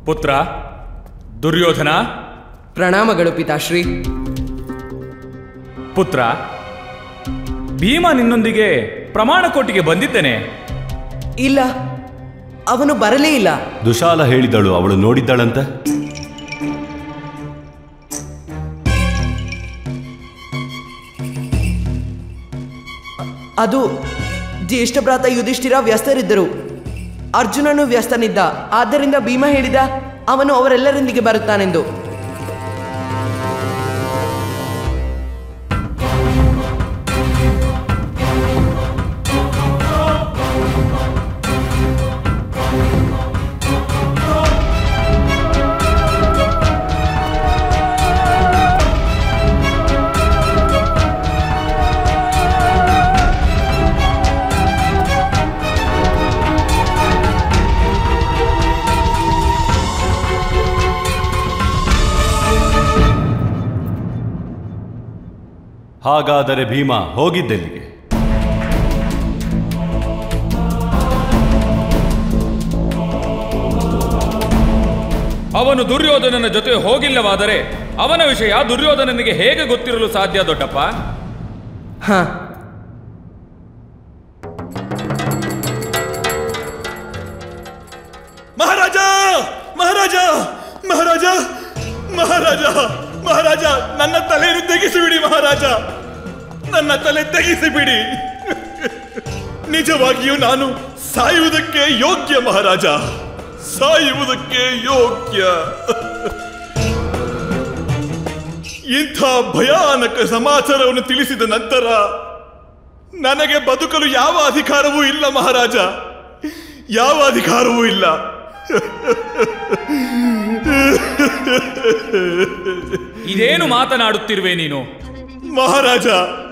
ಪುತ್ರ ದುರ್ಯೋಧನ ಪ್ರಣಾಮಗಳು ಪಿತಾಶ್ರೀ ಪುತ್ರ ಭೀಮ ನಿನ್ನೊಂದಿಗೆ ಪ್ರಮಾಣ ಕೋಟಿಗೆ ಬಂದಿದ್ದೇನೆ ಇಲ್ಲ ಅವನು ಬರಲೇ ಇಲ್ಲ ದುಶಾಲ ಹೇಳಿದಳು ಅವಳು ನೋಡಿದ್ದಳಂತೆ ಅದು ಜ್ಯೇಷ್ಠಭ್ರಾತ ಯುಧಿಷ್ಠಿರ ವ್ಯಸ್ತರಿದ್ದರು ಅರ್ಜುನನು ವ್ಯಸ್ತನಿದ್ದ ಆದ್ದರಿಂದ ಭೀಮ ಹೇಳಿದ ಅವನು ಅವರೆಲ್ಲರೊಂದಿಗೆ ಬರುತ್ತಾನೆಂದು ಹಾಗಾದರೆ ಭೀಮ ಹೋಗಿದ್ದೆಲ್ಲಿಗೆ ಅವನು ದುರ್ಯೋಧನನ ಜೊತೆ ಹೋಗಿಲ್ಲವಾದರೆ ಅವನ ವಿಷಯ ದುರ್ಯೋಧನನಿಗೆ ಹೇಗೆ ಗೊತ್ತಿರಲು ಸಾಧ್ಯ ದೊಡ್ಡಪ್ಪ ಹಾ ಮಹಾರಾಜ ಮಹಾರಾಜ ಮಹಾರಾಜ ಮಹಾರಾಜ ಮಹಾರಾಜ ನನ್ನ ತಲೆಯನ್ನು ತೆಗೆಸಿಬಿಡಿ ಮಹಾರಾಜ ನನ್ನ ತಲೆ ತೆಗೆಸಿಬಿಡಿ ನಿಜವಾಗಿಯೂ ನಾನು ಸಾಯುವುದಕ್ಕೆ ಯೋಗ್ಯ ಮಹಾರಾಜ ಸಾಯುವುದಕ್ಕೆ ಯೋಗ್ಯ ಇಂಥ ಭಯಾನಕ ಸಮಾಚಾರವನ್ನು ತಿಳಿಸಿದ ನಂತರ ನನಗೆ ಬದುಕಲು ಯಾವ ಅಧಿಕಾರವೂ ಇಲ್ಲ ಮಹಾರಾಜ ಯಾವ ಅಧಿಕಾರವೂ ಇಲ್ಲ ಇದೇನು ಮಾತನಾಡುತ್ತಿರುವೆ ನೀನು ಮಹಾರಾಜ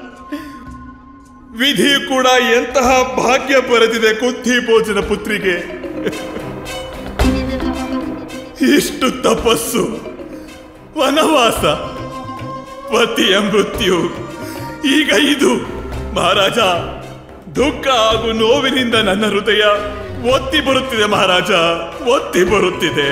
ವಿಧಿ ಕೂಡ ಎಂತಹ ಭಾಗ್ಯ ಬರೆದಿದೆ ಕುಂತಿ ಭೋಜನ ಪುತ್ರಿಗೆ ಇಷ್ಟು ತಪಸ್ಸು ವನವಾಸ ಪತಿಯ ಮೃತ್ಯು ಈಗ ಇದು ಮಹಾರಾಜ ದುಃಖ ಹಾಗೂ ನೋವಿನಿಂದ ನನ್ನ ಹೃದಯ ಒತ್ತಿ ಬರುತ್ತಿದೆ ಮಹಾರಾಜ ಒತ್ತಿ ಬರುತ್ತಿದೆ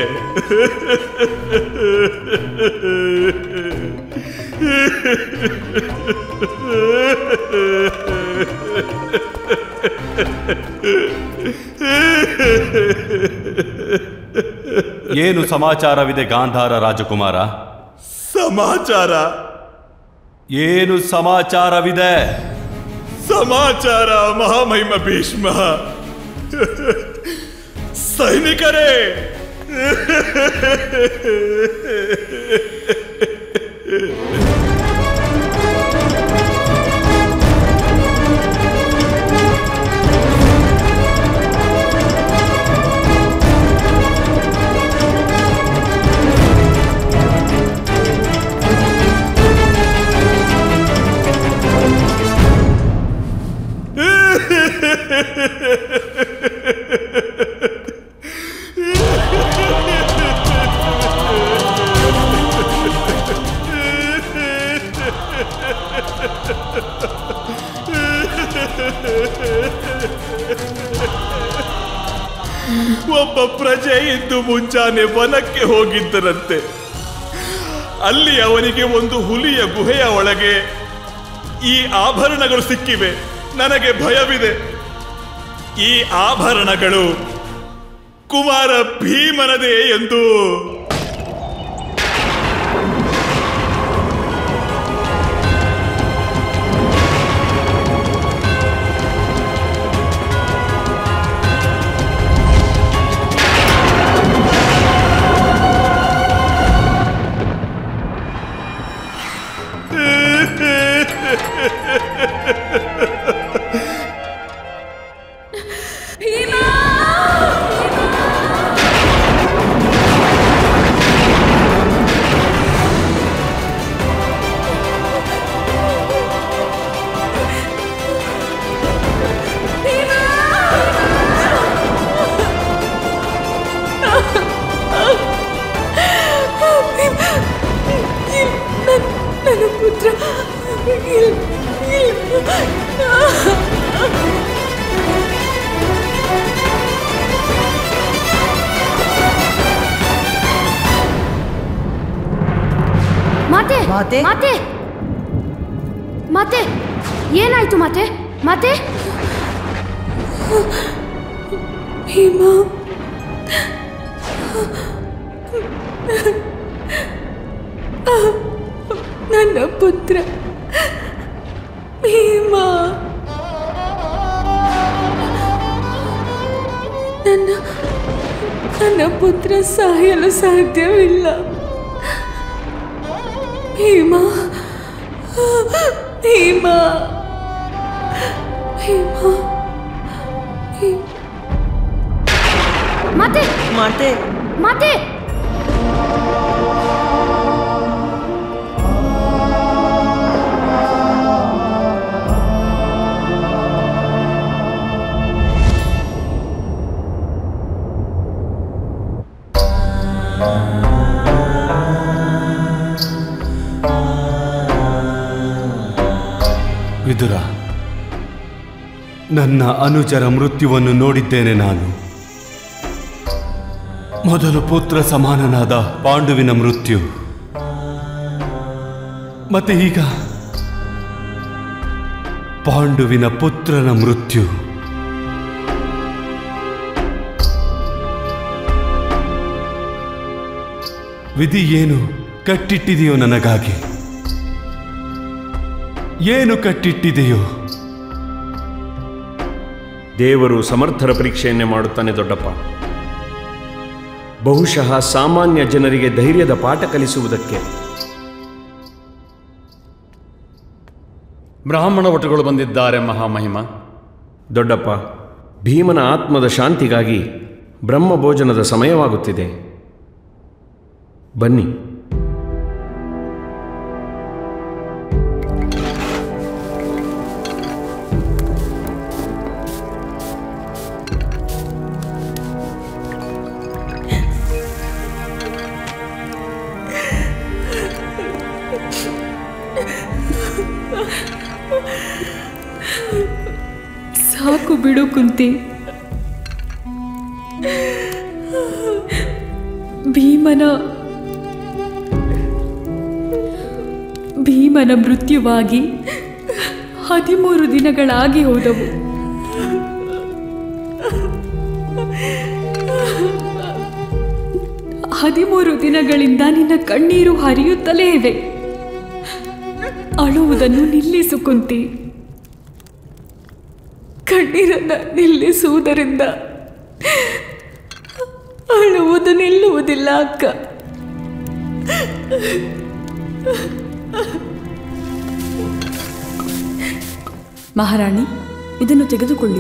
ಏನು ಸಮಾಚಾರವಿದೆ ಗಾಂಧಾರ ರಾಜಕುಮಾರ ಸಮಾಚಾರ ಏನು ಸಮಾಚಾರವಿದೆ ಸಮಾಚಾರ ಮಹಾಮಹಿಮ ಭೀಷ್ಮ ಸೈನಿಕರೇ ಒಬ್ಬ ಪ್ರಜೆ ಇದ್ದು ಮುಂಚಾನೆ ವನಕ್ಕೆ ಹೋಗಿದ್ದರಂತೆ ಅಲ್ಲಿ ಅವನಿಗೆ ಒಂದು ಹುಲಿಯ ಗುಹೆಯ ಒಳಗೆ ಈ ಆಭರಣಗಳು ಸಿಕ್ಕಿವೆ ನನಗೆ ಭಯವಿದೆ ಈ ಆಭರಣಗಳು ಕುಮಾರ ಭೀಮನದೇ ಎಂದು ನನ್ನ ಪುತ್ರ ಇಲ್ಲ ಇಲ್ಲ ಮಾತೆ ಮಾತೆ? ಮಾತೆ ಮಾತೆ ಏನಾಯ್ತು ಮಾತೆ ಮಾತೆ ಭೀಮಾ ನನ್ನ ಪುತ್ರ ಭೀಮಾ ನನ್ನ ನನ್ನ ಪುತ್ರ ಸಾಯಲು ಸಾಧ್ಯವಿಲ್ಲ ಭೀಮಾ ಭೀಮಾ ಭೀಮಾ ಭೀಮಾ ಮಾತೆ ಮಾತೆ ಮಾತೆ ವಿದುರ ನನ್ನ ಅನುಜರ ಮೃತ್ಯುವನ್ನು ನೋಡಿದ್ದೇನೆ ನಾನು ಮೊದಲು ಪುತ್ರ ಸಮಾನನಾದ ಪಾಂಡುವಿನ ಮೃತ್ಯು ಮತ್ತೆ ಈಗ ಪಾಂಡುವಿನ ಪುತ್ರನ ಮೃತ್ಯು ವಿಧಿ ಏನು ಕಟ್ಟಿಟ್ಟಿದೆಯೋ ನನಗಾಗಿ ಏನು ಕಟ್ಟಿಟ್ಟಿದೆಯೋ ದೇವರು ಸಮರ್ಥರ ಪರೀಕ್ಷೆಯನ್ನೇ ಮಾಡುತ್ತಾನೆ ದೊಡ್ಡಪ್ಪ ಬಹುಶಃ ಸಾಮಾನ್ಯ ಜನರಿಗೆ ಧೈರ್ಯದ ಪಾಠ ಕಲಿಸುವುದಕ್ಕೆ ಬ್ರಾಹ್ಮಣ ಭಟುಗಳು ಬಂದಿದ್ದಾರೆ ಮಹಾಮಹಿಮ ದೊಡ್ಡಪ್ಪ ಭೀಮನ ಆತ್ಮದ ಶಾಂತಿಗಾಗಿ ಬ್ರಹ್ಮ ಭೋಜನದ ಸಮಯವಾಗುತ್ತಿದೆ ಬನ್ನಿ ಸಾಕು ಬಿಡು ಕುಂತಿ ಭೀಮನ ಭೀಮನ ಮೃತ್ಯುವಾಗಿ ಹದಿಮೂರು ದಿನಗಳಾಗಿ ಹೋದವು ಹದಿಮೂರು ದಿನಗಳಿಂದ ನಿನ್ನ ಕಣ್ಣೀರು ಹರಿಯುತ್ತಲೇ ಇವೆ ಅಳುವುದನ್ನು ನಿಲ್ಲಿಸು ಕುಂತಿ ಕಣ್ಣೀರನ್ನ ನಿಲ್ಲಿಸುವುದರಿಂದ ಅಳುವುದು ನಿಲ್ಲುವುದಿಲ್ಲ ಅಕ್ಕ ಮಹಾರಾಣಿ ಇದನ್ನು ತೆಗೆದುಕೊಳ್ಳಿ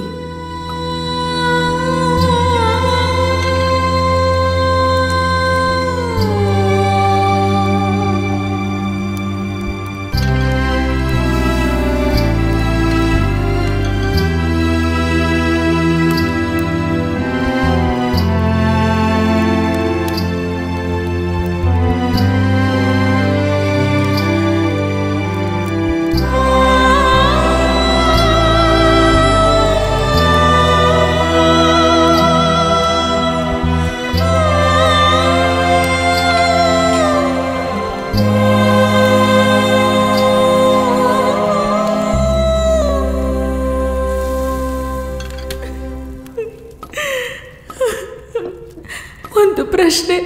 ಒಂದು ಪ್ರಶ್ನೆ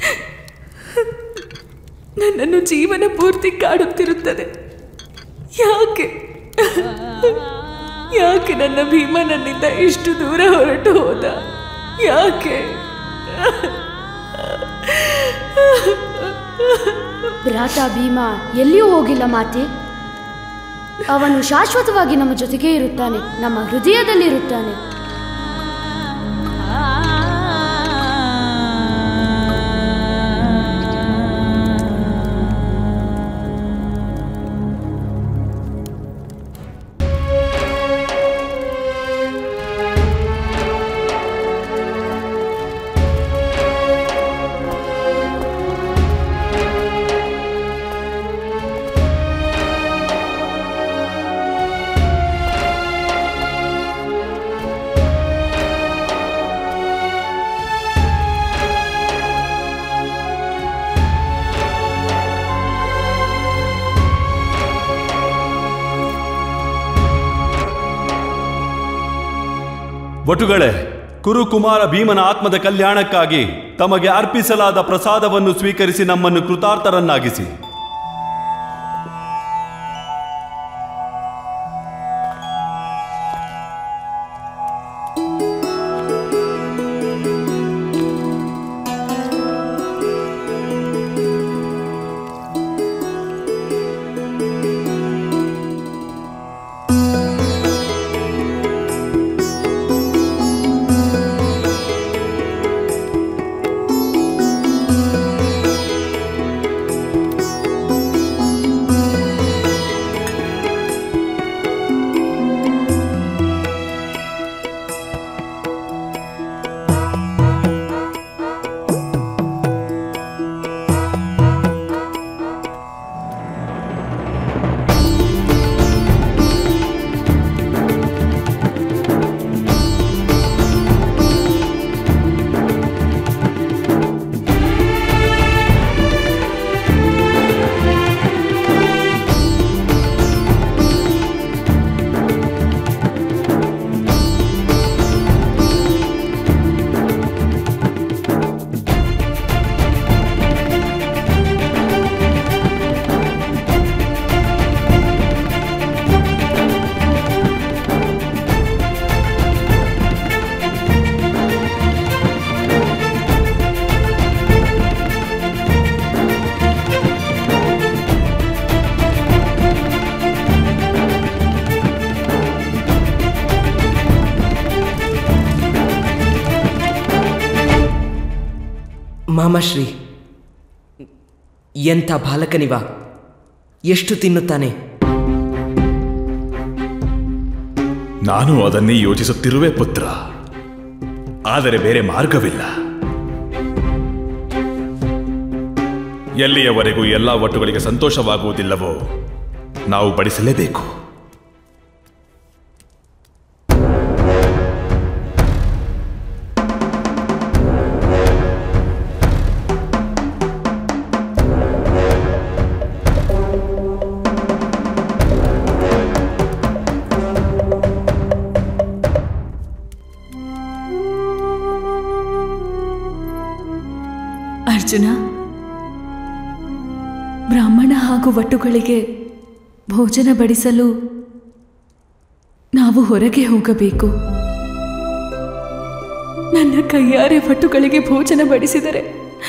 ನನ್ನನ್ನು ಜೀವನ ಪೂರ್ತಿ ಕಾಡುತ್ತಿರುತ್ತದೆ ಯಾಕೆ ಯಾಕೆ ನನ್ನ ಭೀಮ ನನ್ನಿಂದ ಇಷ್ಟು ದೂರ ಹೊರಟು ಹೋದ ಯಾಕೆ ಭ್ರಾತ ಭೀಮ ಎಲ್ಲಿಯೂ ಹೋಗಿಲ್ಲ ಮಾತೆ ಅವನು ಶಾಶ್ವತವಾಗಿ ನಮ್ಮ ಜೊತೆಗೇ ಇರುತ್ತಾನೆ ನಮ್ಮ ಹೃದಯದಲ್ಲಿ ಇರುತ್ತಾನೆ ಬಟುಗಳೇ ಕುರುಕುಮಾರ ಭೀಮನ ಆತ್ಮದ ಕಲ್ಯಾಣಕ್ಕಾಗಿ ತಮಗೆ ಅರ್ಪಿಸಲಾದ ಪ್ರಸಾದವನ್ನು ಸ್ವೀಕರಿಸಿ ನಮ್ಮನ್ನು ಕೃತಾರ್ಥರನ್ನಾಗಿಸಿ ಮಾಮಾಶ್ರೀ ಎಂಥ ಬಾಲಕನಿವ ಎಷ್ಟು ತಿನ್ನುತ್ತಾನೆ ನಾನು ಅದನ್ನೇ ಯೋಚಿಸುತ್ತಿರುವೆ ಪುತ್ರ ಆದರೆ ಬೇರೆ ಮಾರ್ಗವಿಲ್ಲ ಎಲ್ಲಿಯವರೆಗೂ ಎಲ್ಲ ಒಟ್ಟುಗಳಿಗೆ ಸಂತೋಷವಾಗುವುದಿಲ್ಲವೋ ನಾವು ಬಡಿಸಲೇಬೇಕು ಅರ್ಜುನ ಬ್ರಾಹ್ಮಣ ಹಾಗೂ ವಟುಗಳಿಗೆ ಭೋಜನ ಬಡಿಸಲು ನಾವು ಹೊರಗೆ ಹೋಗಬೇಕು ನನ್ನ ಕೈಯಾರೆ ವಟುಗಳಿಗೆ ಭೋಜನ ಬಡಿಸಿದರೆ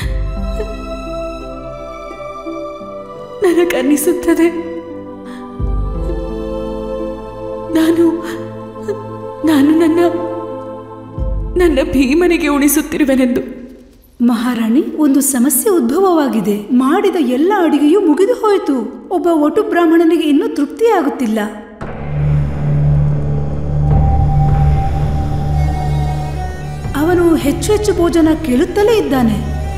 ನನಗನ್ನಿಸುತ್ತದೆ ನಾನು ನಾನು ನನ್ನ ನನ್ನ ಭೀಮನಿಗೆ ಉಣಿಸುತ್ತಿರುವೆನೆಂದು ಮಹಾರಾಣಿ ಒಂದು ಸಮಸ್ಯೆ ಉದ್ಭವವಾಗಿದೆ ಮಾಡಿದ ಎಲ್ಲ ಅಡಿಗೆಯೂ ಮುಗಿದು ಹೋಯಿತು ಒಬ್ಬ ಒಟು ಬ್ರಾಹ್ಮಣನಿಗೆ ಇನ್ನೂ ತೃಪ್ತಿಯಾಗುತ್ತಿಲ್ಲ ಅವನು ಹೆಚ್ಚು ಹೆಚ್ಚು ಭೋಜನ ಕೇಳುತ್ತಲೇ ಇದ್ದಾನೆ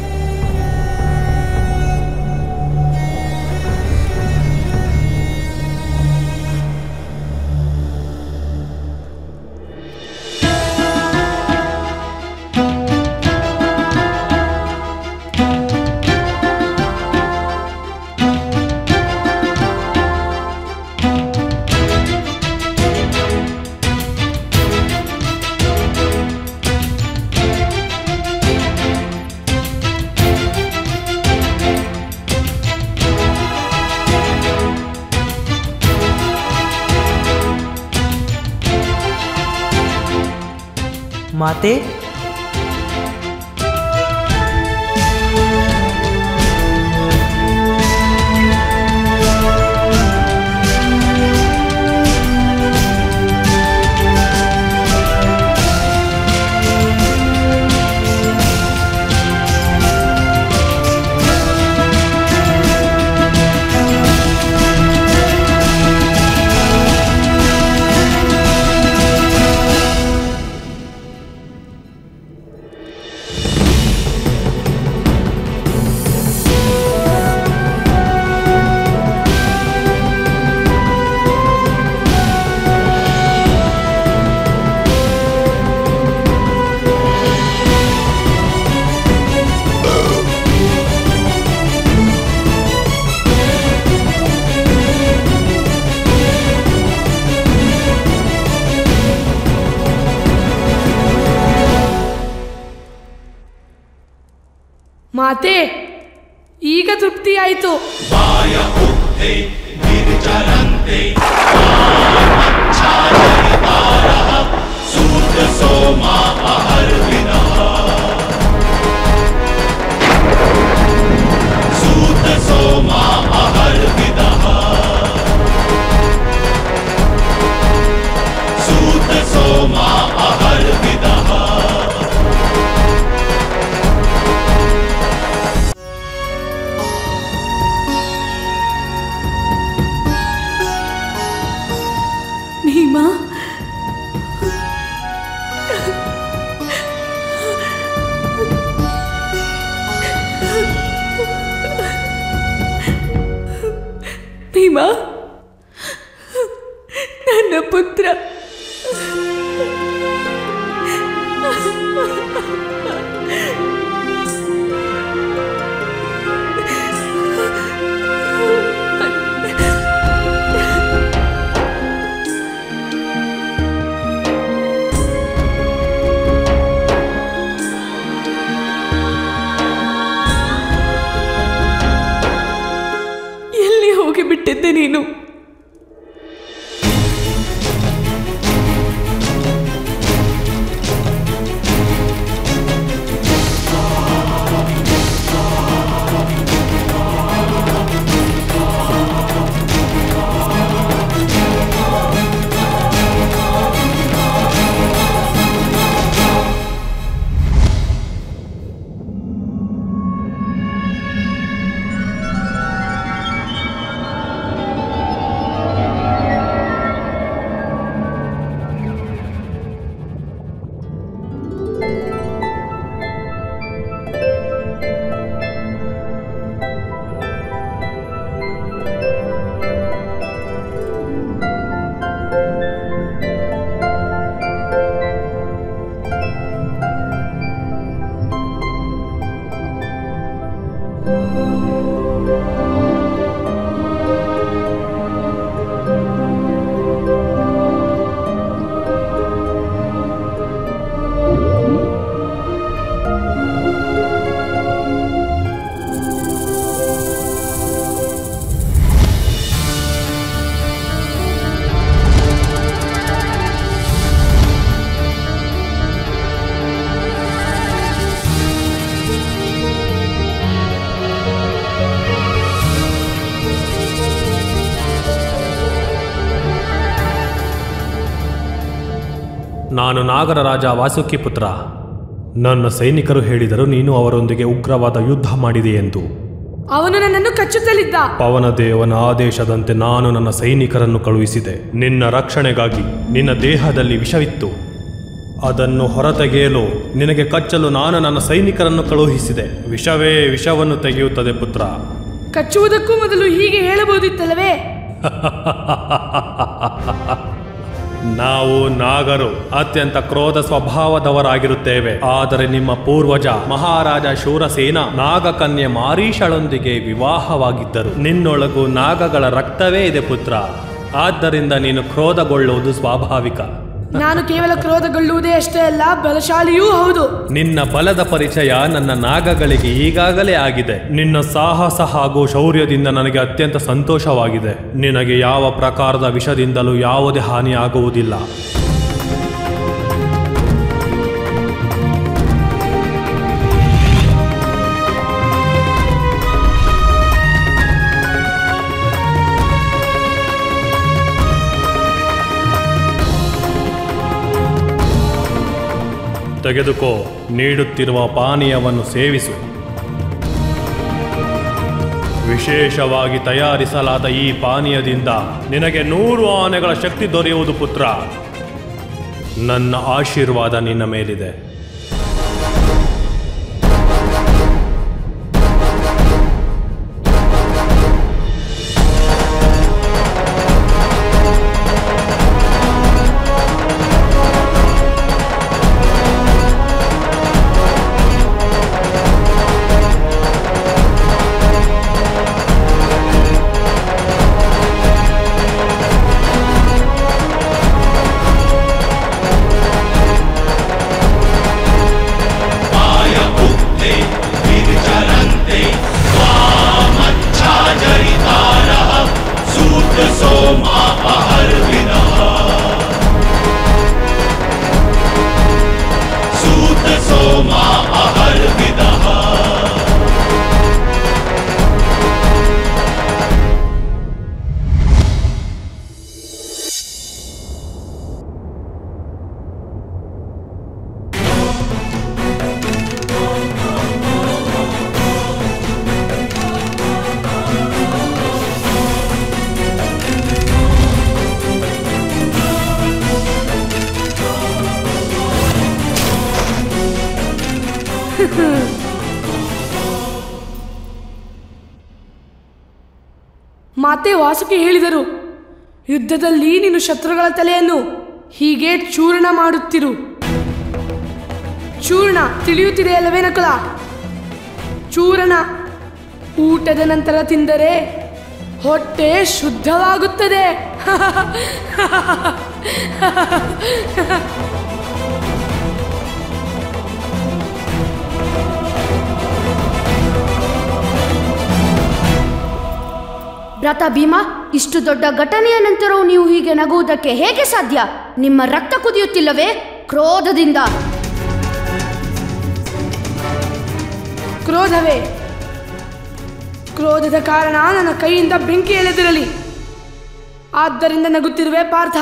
ಮಾತೆ ಮಾತೆ ಈಗ ತೃಪ್ತಿ ಆಯಿತು ಭೀಮಾ ಭೀಮಾ ನನ್ನ ಪುತ್ರ ಎಲ್ಲಿ ಹೋಗಿಬಿಟ್ಟಿದ್ದೆ ನೀನು ನಾನು ನಾಗರ ರಾಜ ವಾಸುಕಿ ಪುತ್ರ ನನ್ನ ಸೈನಿಕರು ಹೇಳಿದರು ನೀನು ಅವರೊಂದಿಗೆ ಉಗ್ರವಾದ ಯುದ್ಧ ಮಾಡಿದೆ ಎಂದು ಅವನು ನನ್ನನ್ನು ಕಚ್ಚುತ್ತಲಿದ್ದ ಪವನದೇವನ ಆದೇಶದಂತೆ ನಾನು ನನ್ನ ಸೈನಿಕರನ್ನು ಕಳುಹಿಸಿದೆ ನಿನ್ನ ರಕ್ಷಣೆಗಾಗಿ ನಿನ್ನ ದೇಹದಲ್ಲಿ ವಿಷವಿತ್ತು ಅದನ್ನು ಹೊರತೆಗೆಯಲು ನಿನಗೆ ಕಚ್ಚಲು ನಾನು ನನ್ನ ಸೈನಿಕರನ್ನು ಕಳುಹಿಸಿದೆ ವಿಷವೇ ವಿಷವನ್ನು ತೆಗೆಯುತ್ತದೆ ಪುತ್ರ ಕಚ್ಚುವುದಕ್ಕೂ ಮೊದಲು ಹೀಗೆ ಹೇಳಬಹುದಿತ್ತಲ್ಲವೇ ನಾವು ನಾಗರು ಅತ್ಯಂತ ಕ್ರೋಧ ಸ್ವಭಾವದವರಾಗಿರುತ್ತೇವೆ ಆದರೆ ನಿಮ್ಮ ಪೂರ್ವಜ ಮಹಾರಾಜ ಶೂರಸೇನ ನಾಗಕನ್ಯೆ ಮಾರೀಷಳೊಂದಿಗೆ ವಿವಾಹವಾಗಿದ್ದರು ನಿನ್ನೊಳಗು ನಾಗಗಳ ರಕ್ತವೇ ಇದೆ ಪುತ್ರ ಆದ್ದರಿಂದ ನೀನು ಕ್ರೋಧಗೊಳ್ಳುವುದು ಸ್ವಾಭಾವಿಕ ನಾನು ಕೇವಲ ಕ್ರೋಧಗೊಳ್ಳುವುದೇ ಅಷ್ಟೇ ಅಲ್ಲ ಬಲಶಾಲಿಯೂ ಹೌದು ನಿನ್ನ ಬಲದ ಪರಿಚಯ ನನ್ನ ನಾಗಗಳಿಗೆ ಈಗಾಗಲೇ ಆಗಿದೆ ನಿನ್ನ ಸಾಹಸ ಹಾಗೂ ಶೌರ್ಯದಿಂದ ನನಗೆ ಅತ್ಯಂತ ಸಂತೋಷವಾಗಿದೆ ನಿನಗೆ ಯಾವ ಪ್ರಕಾರದ ವಿಷದಿಂದಲೂ ಯಾವುದೇ ಹಾನಿ ಆಗುವುದಿಲ್ಲ ತೆಗೆದುಕೋ ನೀಡುತ್ತಿರುವ ಪಾನೀಯವನ್ನು ಸೇವಿಸು ವಿಶೇಷವಾಗಿ ತಯಾರಿಸಲಾದ ಈ ಪಾನೀಯದಿಂದ ನಿನಗೆ ನೂರು ಆನೆಗಳ ಶಕ್ತಿ ದೊರೆಯುವುದು ಪುತ್ರ ನನ್ನ ಆಶೀರ್ವಾದ ನಿನ್ನ ಮೇಲಿದೆ ಮಾತೆ ವಾಸುಕಿ ಹೇಳಿದರು ಯುದ್ಧದಲ್ಲಿ ನೀನು ಶತ್ರುಗಳ ತಲೆಯನ್ನು ಹೀಗೆ ಚೂರ್ಣ ಮಾಡುತ್ತಿರು ಚೂರ್ಣ ತಿಳಿಯುತ್ತಿದೆ ಅಲ್ಲವೇ ನಕುಲ ಚೂರ್ಣ ಊಟದ ನಂತರ ತಿಂದರೆ ಹೊಟ್ಟೆ ಶುದ್ಧವಾಗುತ್ತದೆ ಭ್ರಾತ ಭೀಮಾ ಇಷ್ಟು ದೊಡ್ಡ ಘಟನೆಯ ನಂತರವೂ ನೀವು ಹೀಗೆ ನಗುವುದಕ್ಕೆ ಹೇಗೆ ಸಾಧ್ಯ ನಿಮ್ಮ ರಕ್ತ ಕುದಿಯುತ್ತಿಲ್ಲವೇ ಕ್ರೋಧದಿಂದ ಕ್ರೋಧವೇ ಕ್ರೋಧದ ಕಾರಣ ನನ್ನ ಕೈಯಿಂದ ಬೆಂಕಿ ಎಳೆದಿರಲಿ ಆದ್ದರಿಂದ ನಗುತ್ತಿರುವೆ ಪಾರ್ಥ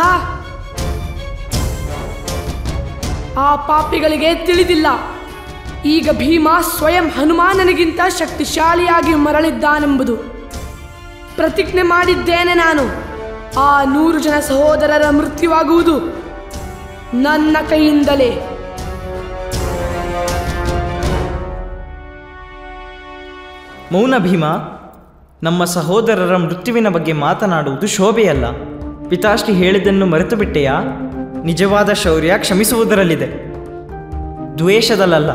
ಆ ಪಾಪಿಗಳಿಗೆ ತಿಳಿದಿಲ್ಲ ಈಗ ಭೀಮ ಸ್ವಯಂ ಹನುಮಾನನಿಗಿಂತ ಶಕ್ತಿಶಾಲಿಯಾಗಿ ಮರಳಿದ್ದಾನೆಂಬುದು ಪ್ರತಿಜ್ಞೆ ಮಾಡಿದ್ದೇನೆ ನಾನು ಆ ನೂರು ಜನ ಸಹೋದರರ ಮೃತ್ಯುವಾಗುವುದು ನನ್ನ ಕೈಯಿಂದಲೇ ಮೌನ ಭೀಮ ನಮ್ಮ ಸಹೋದರರ ಮೃತ್ಯುವಿನ ಬಗ್ಗೆ ಮಾತನಾಡುವುದು ಶೋಭೆಯಲ್ಲ ಪಿತಾಶ್ರೀ ಹೇಳಿದ್ದನ್ನು ಮರೆತು ಬಿಟ್ಟೆಯಾ ನಿಜವಾದ ಶೌರ್ಯ ಕ್ಷಮಿಸುವುದರಲ್ಲಿದೆ ದ್ವೇಷದಲ್ಲಲ್ಲ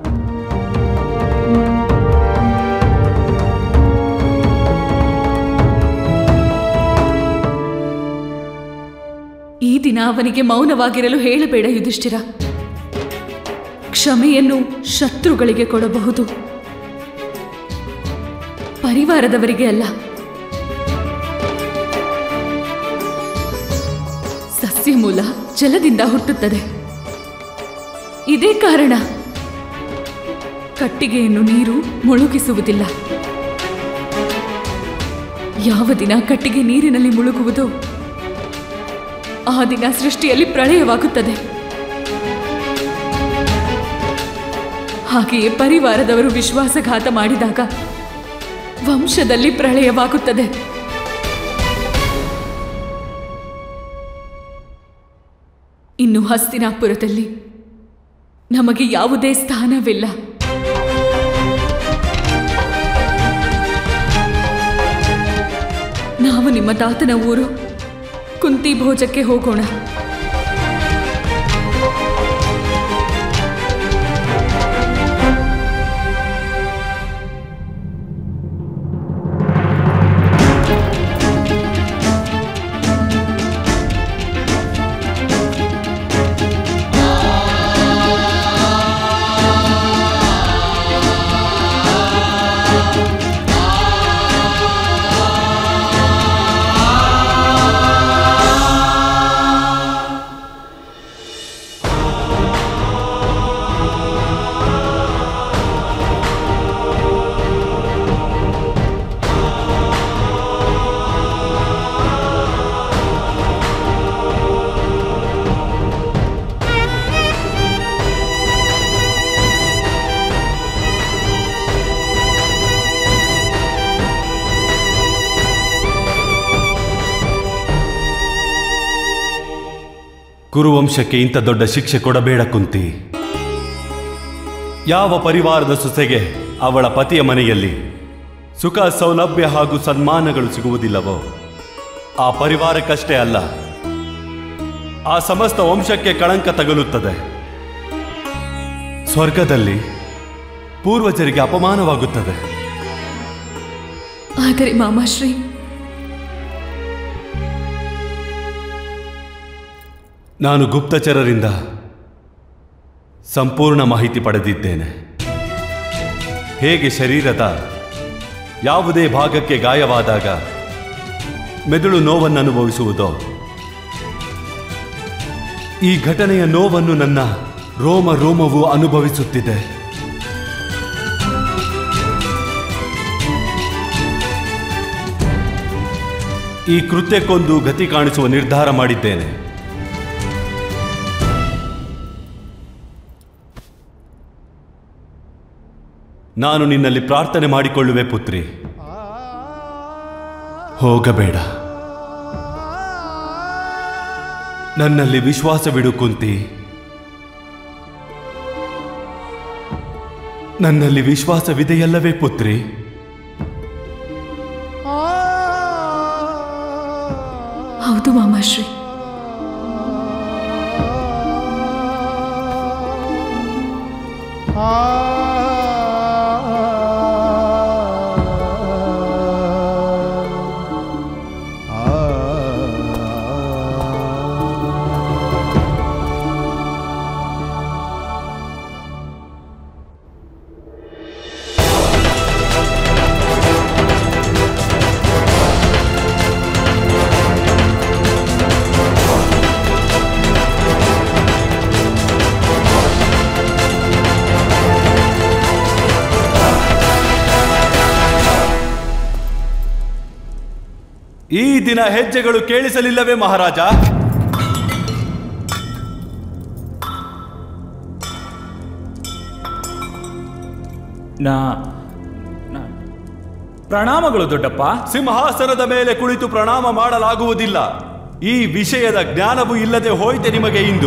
ಈ ದಿನ ಅವನಿಗೆ ಮೌನವಾಗಿರಲು ಹೇಳಬೇಡ ಯುಧಿಷ್ಠಿರ ಕ್ಷಮೆಯನ್ನು ಶತ್ರುಗಳಿಗೆ ಕೊಡಬಹುದು ಪರಿವಾರದವರಿಗೆ ಅಲ್ಲ ಸಸ್ಯ ಮೂಲ ಜಲದಿಂದ ಹುಟ್ಟುತ್ತದೆ ಇದೇ ಕಾರಣ ಕಟ್ಟಿಗೆಯನ್ನು ನೀರು ಮುಳುಗಿಸುವುದಿಲ್ಲ ಯಾವ ದಿನ ಕಟ್ಟಿಗೆ ನೀರಿನಲ್ಲಿ ಮುಳುಗುವುದೋ ಆ ದಿನ ಸೃಷ್ಟಿಯಲ್ಲಿ ಪ್ರಳಯವಾಗುತ್ತದೆ ಹಾಗೆಯೇ ಪರಿವಾರದವರು ವಿಶ್ವಾಸಘಾತ ಮಾಡಿದಾಗ ವಂಶದಲ್ಲಿ ಪ್ರಳಯವಾಗುತ್ತದೆ ಇನ್ನು ಹಸ್ತಿನಾಪುರದಲ್ಲಿ ನಮಗೆ ಯಾವುದೇ ಸ್ಥಾನವಿಲ್ಲ ನಾವು ನಿಮ್ಮ ತಾತನ ಊರು ಕುಂತಿ ಭೋಜಕ್ಕೆ ಹೋಗೋಣ ಕುರುವಂಶಕ್ಕೆ ಇಂಥ ದೊಡ್ಡ ಶಿಕ್ಷೆ ಕೊಡಬೇಡ ಕುಂತಿ ಯಾವ ಪರಿವಾರದ ಸೊಸೆಗೆ ಅವಳ ಪತಿಯ ಮನೆಯಲ್ಲಿ ಸುಖ ಸೌಲಭ್ಯ ಹಾಗೂ ಸನ್ಮಾನಗಳು ಸಿಗುವುದಿಲ್ಲವೋ ಆ ಪರಿವಾರಕ್ಕಷ್ಟೇ ಅಲ್ಲ ಆ ಸಮಸ್ತ ವಂಶಕ್ಕೆ ಕಳಂಕ ತಗಲುತ್ತದೆ ಸ್ವರ್ಗದಲ್ಲಿ ಪೂರ್ವಜರಿಗೆ ಅಪಮಾನವಾಗುತ್ತದೆ ಆದರೆ ಮಾಮಾಶ್ರೀ ನಾನು ಗುಪ್ತಚರರಿಂದ ಸಂಪೂರ್ಣ ಮಾಹಿತಿ ಪಡೆದಿದ್ದೇನೆ ಹೇಗೆ ಶರೀರದ ಯಾವುದೇ ಭಾಗಕ್ಕೆ ಗಾಯವಾದಾಗ ಮೆದುಳು ನೋವನ್ನು ಅನುಭವಿಸುವುದೋ ಈ ಘಟನೆಯ ನೋವನ್ನು ನನ್ನ ರೋಮ ರೋಮವು ಅನುಭವಿಸುತ್ತಿದೆ ಈ ಕೃತ್ಯಕ್ಕೊಂದು ಗತಿ ಕಾಣಿಸುವ ನಿರ್ಧಾರ ಮಾಡಿದ್ದೇನೆ ನಾನು ನಿನ್ನಲ್ಲಿ ಪ್ರಾರ್ಥನೆ ಮಾಡಿಕೊಳ್ಳುವೆ ಪುತ್ರಿ ಹೋಗಬೇಡ ನನ್ನಲ್ಲಿ ವಿಶ್ವಾಸವಿಡು ಕುಂತಿ ನನ್ನಲ್ಲಿ ವಿಶ್ವಾಸವಿದೆಯಲ್ಲವೇ ಪುತ್ರಿ ಹೌದು ಮಾಮಾಶ್ರೀ ಈ ದಿನ ಹೆಜ್ಜೆಗಳು ಕೇಳಿಸಲಿಲ್ಲವೇ ಮಹಾರಾಜ ನಾ ನಾ- ಪ್ರಣಾಮಗಳು ದೊಡ್ಡಪ್ಪ ಸಿಂಹಾಸನದ ಮೇಲೆ ಕುಳಿತು ಪ್ರಣಾಮ ಮಾಡಲಾಗುವುದಿಲ್ಲ ಈ ವಿಷಯದ ಜ್ಞಾನವೂ ಇಲ್ಲದೆ ಹೋಯ್ತೆ ನಿಮಗೆ ಇಂದು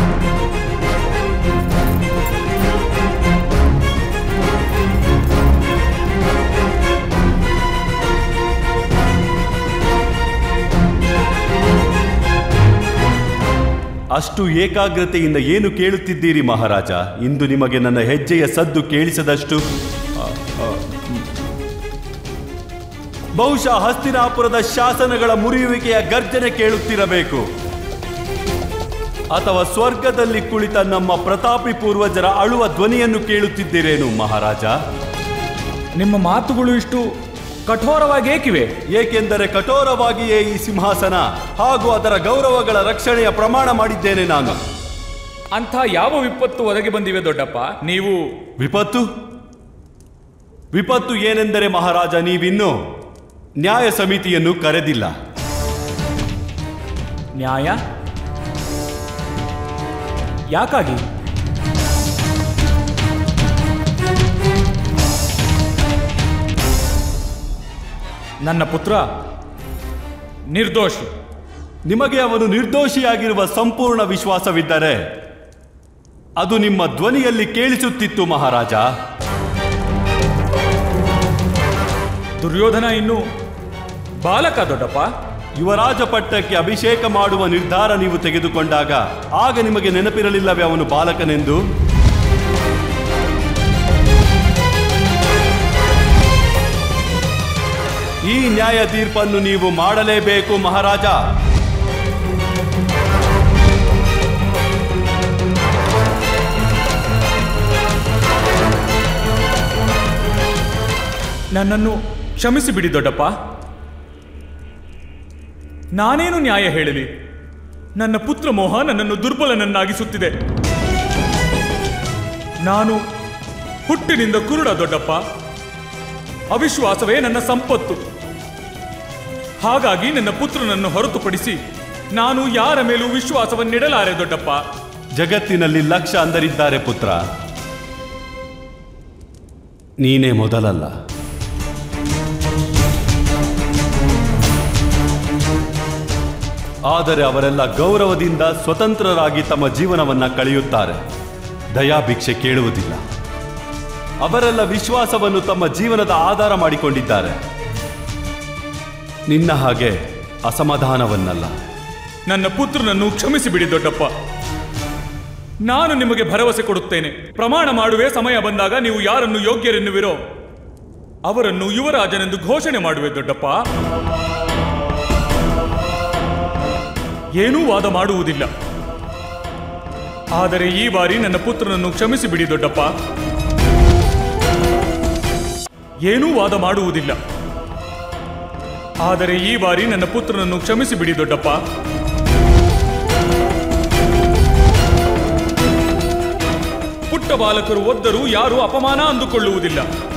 ಅಷ್ಟು ಏಕಾಗ್ರತೆಯಿಂದ ಏನು ಕೇಳುತ್ತಿದ್ದೀರಿ ಮಹಾರಾಜ ಇಂದು ನಿಮಗೆ ನನ್ನ ಹೆಜ್ಜೆಯ ಸದ್ದು ಕೇಳಿಸದಷ್ಟು ಆ, ಆ, ಹ್ಮ್. ಬಹುಶಃ ಹಸ್ತಿನಾಪುರದ ಶಾಸನಗಳ ಮುರಿಯುವಿಕೆಯ ಗರ್ಜನೆ ಕೇಳುತ್ತಿರಬೇಕು ಅಥವಾ ಸ್ವರ್ಗದಲ್ಲಿ ಕುಳಿತ ನಮ್ಮ ಪ್ರತಾಪಿ ಪೂರ್ವಜರ ಅಳುವ ಧ್ವನಿಯನ್ನು ಕೇಳುತ್ತಿದ್ದೀರೇನು ಮಹಾರಾಜ ನಿಮ್ಮ ಮಾತುಗಳು ಇಷ್ಟು ಕಠೋರವಾಗಿ ಏಕಿವೆ ಏಕೆಂದರೆ ಕಠೋರವಾಗಿಯೇ ಈ ಸಿಂಹಾಸನ ಹಾಗೂ ಅದರ ಗೌರವಗಳ ರಕ್ಷಣೆಯ ಪ್ರಮಾಣ ಮಾಡಿದ್ದೇನೆ ನಾನು ಅಂಥ ಯಾವ ವಿಪತ್ತು ಒದಗಿ ಬಂದಿವೆ ದೊಡ್ಡಪ್ಪ ನೀವು ವಿಪತ್ತು ವಿಪತ್ತು ಏನೆಂದರೆ ಮಹಾರಾಜ ನೀವಿನ್ನೂ ನ್ಯಾಯ ಸಮಿತಿಯನ್ನು ಕರೆದಿಲ್ಲ ನ್ಯಾಯ ಯಾಕಾಗಿ ನನ್ನ ಪುತ್ರ ನಿರ್ದೋಷಿ ನಿಮಗೆ ಅವನು ನಿರ್ದೋಷಿಯಾಗಿರುವ ಸಂಪೂರ್ಣ ವಿಶ್ವಾಸವಿದ್ದರೆ ಅದು ನಿಮ್ಮ ಧ್ವನಿಯಲ್ಲಿ ಕೇಳಿಸುತ್ತಿತ್ತು ಮಹಾರಾಜ ದುರ್ಯೋಧನ ಇನ್ನು ಬಾಲಕ ದೊಡ್ಡಪ್ಪ ಯುವರಾಜ ಪಟ್ಟಕ್ಕೆ ಅಭಿಷೇಕ ಮಾಡುವ ನಿರ್ಧಾರ ನೀವು ತೆಗೆದುಕೊಂಡಾಗ ಆಗ ನಿಮಗೆ ನೆನಪಿರಲಿಲ್ಲವೇ ಅವನು ಬಾಲಕನೆಂದು ಈ ನ್ಯಾಯ ತೀರ್ಪನ್ನು ನೀವು ಮಾಡಲೇಬೇಕು ಮಹಾರಾಜ ನನ್ನನ್ನು ಕ್ಷಮಿಸಿ ಬಿಡಿ ದೊಡ್ಡಪ್ಪ ನಾನೇನು ನ್ಯಾಯ ಹೇಳಲಿ ನನ್ನ ಪುತ್ರ ಮೋಹ ನನ್ನನ್ನು ದುರ್ಬಲನನ್ನಾಗಿಸುತ್ತಿದೆ ನಾನು ಹುಟ್ಟಿನಿಂದ ಕುರುಡ ದೊಡ್ಡಪ್ಪ ಅವಿಶ್ವಾಸವೇ ನನ್ನ ಸಂಪತ್ತು ಹಾಗಾಗಿ ನನ್ನ ಪುತ್ರನನ್ನು ಹೊರತುಪಡಿಸಿ ನಾನು ಯಾರ ಮೇಲೂ ವಿಶ್ವಾಸವನ್ನಿಡಲಾರೆ ದೊಡ್ಡಪ್ಪ ಜಗತ್ತಿನಲ್ಲಿ ಲಕ್ಷ ಅಂದರಿದ್ದಾರೆ ಪುತ್ರ ನೀನೇ ಮೊದಲಲ್ಲ ಆದರೆ ಅವರೆಲ್ಲ ಗೌರವದಿಂದ ಸ್ವತಂತ್ರರಾಗಿ ತಮ್ಮ ಜೀವನವನ್ನ ಕಳೆಯುತ್ತಾರೆ ದಯಾಭಿಕ್ಷೆ ಕೇಳುವುದಿಲ್ಲ ಅವರೆಲ್ಲ ವಿಶ್ವಾಸವನ್ನು ತಮ್ಮ ಜೀವನದ ಆಧಾರ ಮಾಡಿಕೊಂಡಿದ್ದಾರೆ ನಿನ್ನ ಹಾಗೆ ಅಸಮಾಧಾನವನ್ನಲ್ಲ ನನ್ನ ಪುತ್ರನನ್ನು ಕ್ಷಮಿಸಿ ಬಿಡಿ ದೊಡ್ಡಪ್ಪ ನಾನು ನಿಮಗೆ ಭರವಸೆ ಕೊಡುತ್ತೇನೆ ಪ್ರಮಾಣ ಮಾಡುವೆ ಸಮಯ ಬಂದಾಗ ನೀವು ಯಾರನ್ನು ಯೋಗ್ಯರೆನ್ನುವಿರೋ ಅವರನ್ನು ಯುವರಾಜನೆಂದು ಘೋಷಣೆ ಮಾಡುವೆ ದೊಡ್ಡಪ್ಪ ಏನೂ ವಾದ ಮಾಡುವುದಿಲ್ಲ ಆದರೆ ಈ ಬಾರಿ ನನ್ನ ಪುತ್ರನನ್ನು ಕ್ಷಮಿಸಿ ಬಿಡಿ ದೊಡ್ಡಪ್ಪ ಏನೂ ವಾದ ಮಾಡುವುದಿಲ್ಲ ಆದರೆ ಈ ಬಾರಿ ನನ್ನ ಪುತ್ರನನ್ನು ಕ್ಷಮಿಸಿ ಬಿಡಿ ದೊಡ್ಡಪ್ಪ ಪುಟ್ಟ ಬಾಲಕರು ಒದ್ದರೂ ಯಾರೂ ಅಪಮಾನ ಅಂದುಕೊಳ್ಳುವುದಿಲ್ಲ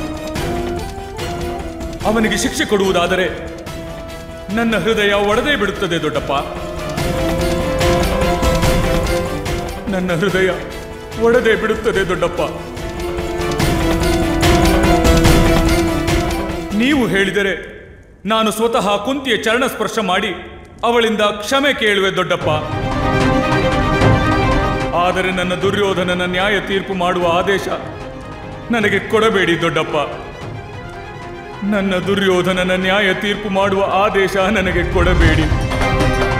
ಅವನಿಗೆ ಶಿಕ್ಷೆ ಕೊಡುವುದಾದರೆ ನನ್ನ ಹೃದಯ ಒಡೆದೇ ಬಿಡುತ್ತದೆ ದೊಡ್ಡಪ್ಪ ನನ್ನ ಹೃದಯ ಒಡೆದೇ ಬಿಡುತ್ತದೆ ದೊಡ್ಡಪ್ಪ ನೀವು ಹೇಳಿದರೆ ನಾನು ಸ್ವತಃ ಕುಂತಿಯ ಚರಣ ಸ್ಪರ್ಶ ಮಾಡಿ ಅವಳಿಂದ ಕ್ಷಮೆ ಕೇಳುವೆ ದೊಡ್ಡಪ್ಪ ಆದರೆ ನನ್ನ ದುರ್ಯೋಧನನ ನ್ಯಾಯ ತೀರ್ಪು ಮಾಡುವ ಆದೇಶ ನನಗೆ ಕೊಡಬೇಡಿ ದೊಡ್ಡಪ್ಪ ನನ್ನ ದುರ್ಯೋಧನನ ನ್ಯಾಯ ತೀರ್ಪು ಮಾಡುವ ಆದೇಶ ನನಗೆ ಕೊಡಬೇಡಿ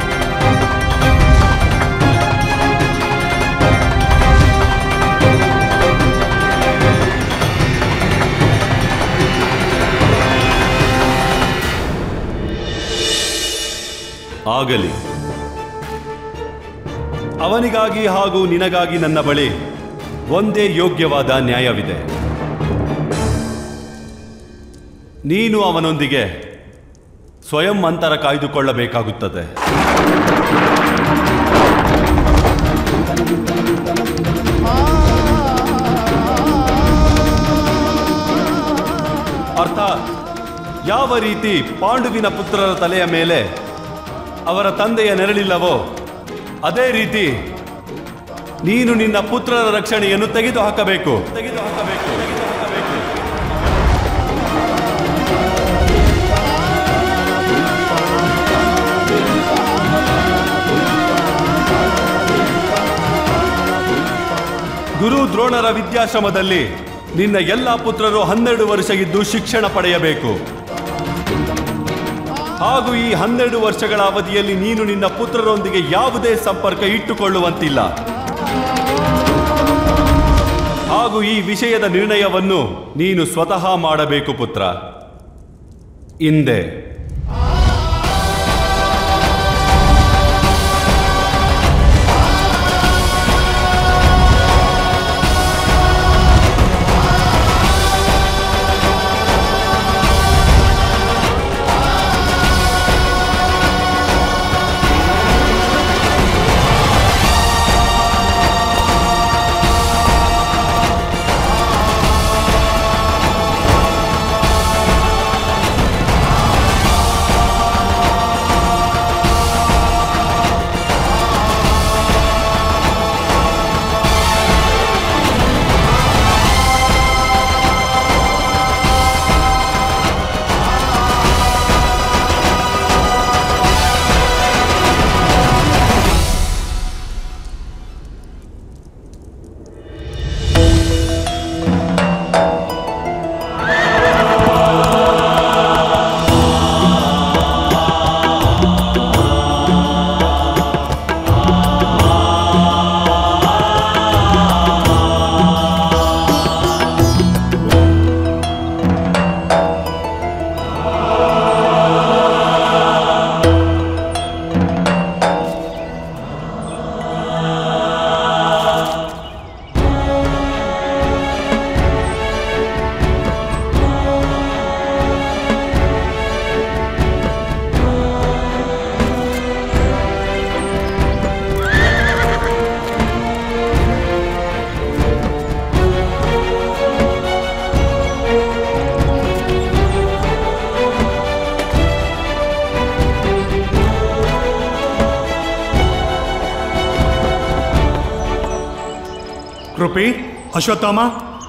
ಆಗಲಿ ಅವನಿಗಾಗಿ ಹಾಗೂ ನಿನಗಾಗಿ ನನ್ನ ಬಳಿ ಒಂದೇ ಯೋಗ್ಯವಾದ ನ್ಯಾಯವಿದೆ ನೀನು ಅವನೊಂದಿಗೆ ಸ್ವಯಂ ಅಂತರ ಕಾಯ್ದುಕೊಳ್ಳಬೇಕಾಗುತ್ತದೆ ಅರ್ಥಾತ್ ಯಾವ ರೀತಿ ಪಾಂಡುವಿನ ಪುತ್ರರ ತಲೆಯ ಮೇಲೆ ಅವರ ತಂದೆಯ ನೆರಳಿಲ್ಲವೋ ಅದೇ ರೀತಿ ನೀನು ನಿನ್ನ ಪುತ್ರರ ರಕ್ಷಣೆಯನ್ನು ತೆಗೆದುಹಾಕಬೇಕು ತೆಗೆದುಹಾಕಬೇಕು ತೆಗೆದುಹಾಕಬೇಕು ಗುರು ದ್ರೋಣರ ವಿದ್ಯಾಶ್ರಮದಲ್ಲಿ ನಿನ್ನ ಎಲ್ಲ ಪುತ್ರರು ಹನ್ನೆರಡು ವರ್ಷ ಇದ್ದು ಶಿಕ್ಷಣ ಪಡೆಯಬೇಕು ಹಾಗೂ ಈ ಹನ್ನೆರಡು ವರ್ಷಗಳ ಅವಧಿಯಲ್ಲಿ ನೀನು ನಿನ್ನ ಪುತ್ರರೊಂದಿಗೆ ಯಾವುದೇ ಸಂಪರ್ಕ ಇಟ್ಟುಕೊಳ್ಳುವಂತಿಲ್ಲ ಹಾಗೂ ಈ ವಿಷಯದ ನಿರ್ಣಯವನ್ನು ನೀನು ಸ್ವತಃ ಮಾಡಬೇಕು ಪುತ್ರ ಹಿಂದೆ ಕೃಪಿ ಅಶ್ವತ್ಥಾಮ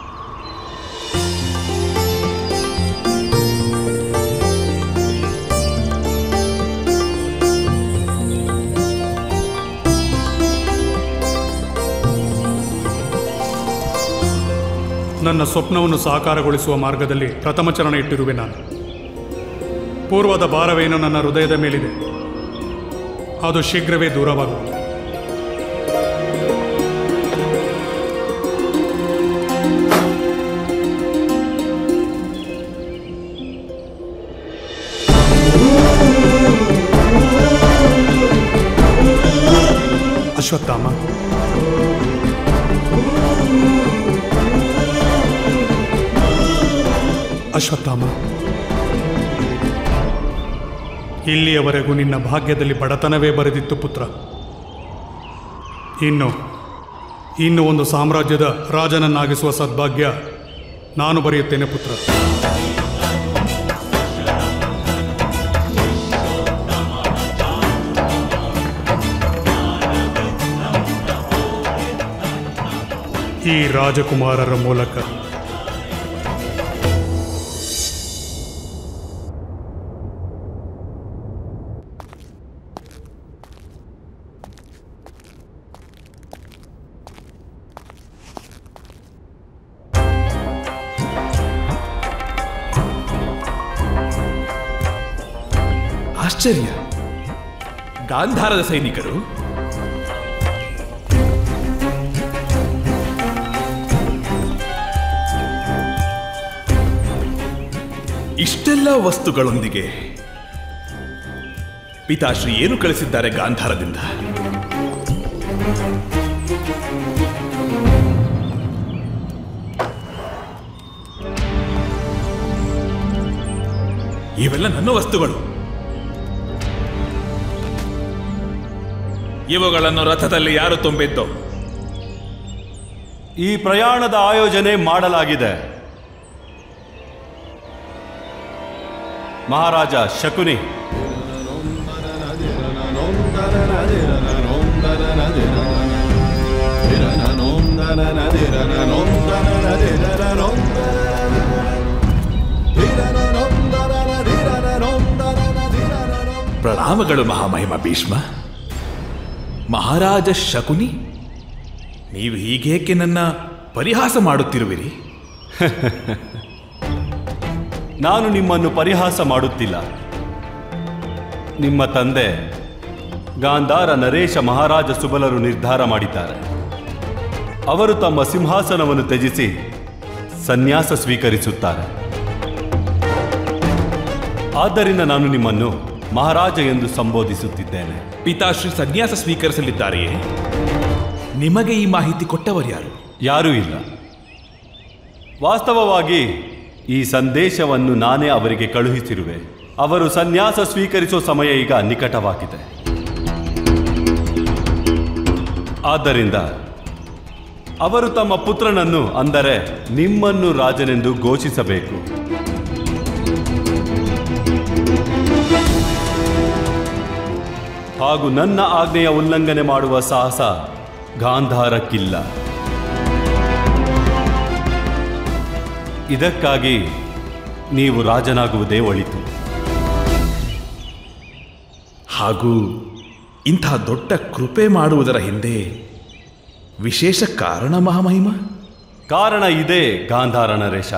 ನನ್ನ ಸ್ವಪ್ನವನ್ನು ಸಾಕಾರಗೊಳಿಸುವ ಮಾರ್ಗದಲ್ಲಿ ಪ್ರಥಮ ಚರಣ ಇಟ್ಟಿರುವೆ ನಾನು ಪೂರ್ವದ ಭಾರವೇನು ನನ್ನ ಹೃದಯದ ಮೇಲಿದೆ ಅದು ಶೀಘ್ರವೇ ದೂರವಾಗುವುದು ಅಶ್ವತ್ಥಾಮ ಅಶ್ವತ್ಥಾಮ ಇಲ್ಲಿಯವರೆಗೂ ನಿನ್ನ ಭಾಗ್ಯದಲ್ಲಿ ಬಡತನವೇ ಬರೆದಿತ್ತು ಪುತ್ರ ಇನ್ನು ಇನ್ನು ಒಂದು ಸಾಮ್ರಾಜ್ಯದ ರಾಜನನ್ನಾಗಿಸುವ ಸದ್ಭಾಗ್ಯ ನಾನು ಬರೆಯುತ್ತೇನೆ ಪುತ್ರ ಈ ರಾಜಕುಮಾರರ ಮೂಲಕ ಆಶ್ಚರ್ಯ ಗಾಂಧಾರದ ಸೈನಿಕರು ಇಷ್ಟೆಲ್ಲ ವಸ್ತುಗಳೊಂದಿಗೆ ಪಿತಾಶ್ರೀ ಏನು ಕಳಿಸಿದ್ದಾರೆ ಗಾಂಧಾರದಿಂದ ಇವೆಲ್ಲ ನನ್ನ ವಸ್ತುಗಳು ಇವುಗಳನ್ನು ರಥದಲ್ಲಿ ಯಾರು ತುಂಬಿದ್ದು ಈ ಪ್ರಯಾಣದ ಆಯೋಜನೆ ಮಾಡಲಾಗಿದೆ ಮಹಾರಾಜ ಶಕುನಿ ಪ್ರಣಾಮಗಳು ಮಹಾಮಹಿಮ ಭೀಷ್ಮ ಮಹಾರಾಜ ಶಕುನಿ ನೀವು ಹೀಗೇಕೆ ನನ್ನ ಪರಿಹಾಸ ಮಾಡುತ್ತಿರುವಿರಿ ನಾನು ನಿಮ್ಮನ್ನು ಪರಿಹಾಸ ಮಾಡುತ್ತಿಲ್ಲ ನಿಮ್ಮ ತಂದೆ ಗಾಂಧಾರ ನರೇಶ ಮಹಾರಾಜ ಸುಬಲರು ನಿರ್ಧಾರ ಮಾಡಿದ್ದಾರೆ ಅವರು ತಮ್ಮ ಸಿಂಹಾಸನವನ್ನು ತ್ಯಜಿಸಿ ಸನ್ಯಾಸ ಸ್ವೀಕರಿಸುತ್ತಾರೆ ಆದ್ದರಿಂದ ನಾನು ನಿಮ್ಮನ್ನು ಮಹಾರಾಜ ಎಂದು ಸಂಬೋಧಿಸುತ್ತಿದ್ದೇನೆ ಪಿತಾಶ್ರೀ ಸನ್ಯಾಸ ಸ್ವೀಕರಿಸಲಿದ್ದಾರೆಯೇ ನಿಮಗೆ ಈ ಮಾಹಿತಿ ಕೊಟ್ಟವರು ಯಾರು ಯಾರೂ ಇಲ್ಲ ವಾಸ್ತವವಾಗಿ ಈ ಸಂದೇಶವನ್ನು ನಾನೇ ಅವರಿಗೆ ಕಳುಹಿಸಿರುವೆ ಅವರು ಸನ್ಯಾಸ ಸ್ವೀಕರಿಸುವ ಸಮಯ ಈಗ ನಿಕಟವಾಗಿದೆ ಆದ್ದರಿಂದ ಅವರು ತಮ್ಮ ಪುತ್ರನನ್ನು ಅಂದರೆ ನಿಮ್ಮನ್ನು ರಾಜನೆಂದು ಘೋಷಿಸಬೇಕು ಹಾಗೂ ನನ್ನ ಆಜ್ಞೆಯ ಉಲ್ಲಂಘನೆ ಮಾಡುವ ಸಾಹಸ ಗಾಂಧಾರಕ್ಕಿಲ್ಲ ಇದಕ್ಕಾಗಿ ನೀವು ರಾಜನಾಗುವುದೇ ಒಳಿತು ಹಾಗೂ ಇಂಥ ದೊಡ್ಡ ಕೃಪೆ ಮಾಡುವುದರ ಹಿಂದೆ ವಿಶೇಷ ಕಾರಣ ಮಹಾಮಹಿಮ ಕಾರಣ ಇದೆ ಗಾಂಧಾರ ನರೇಶ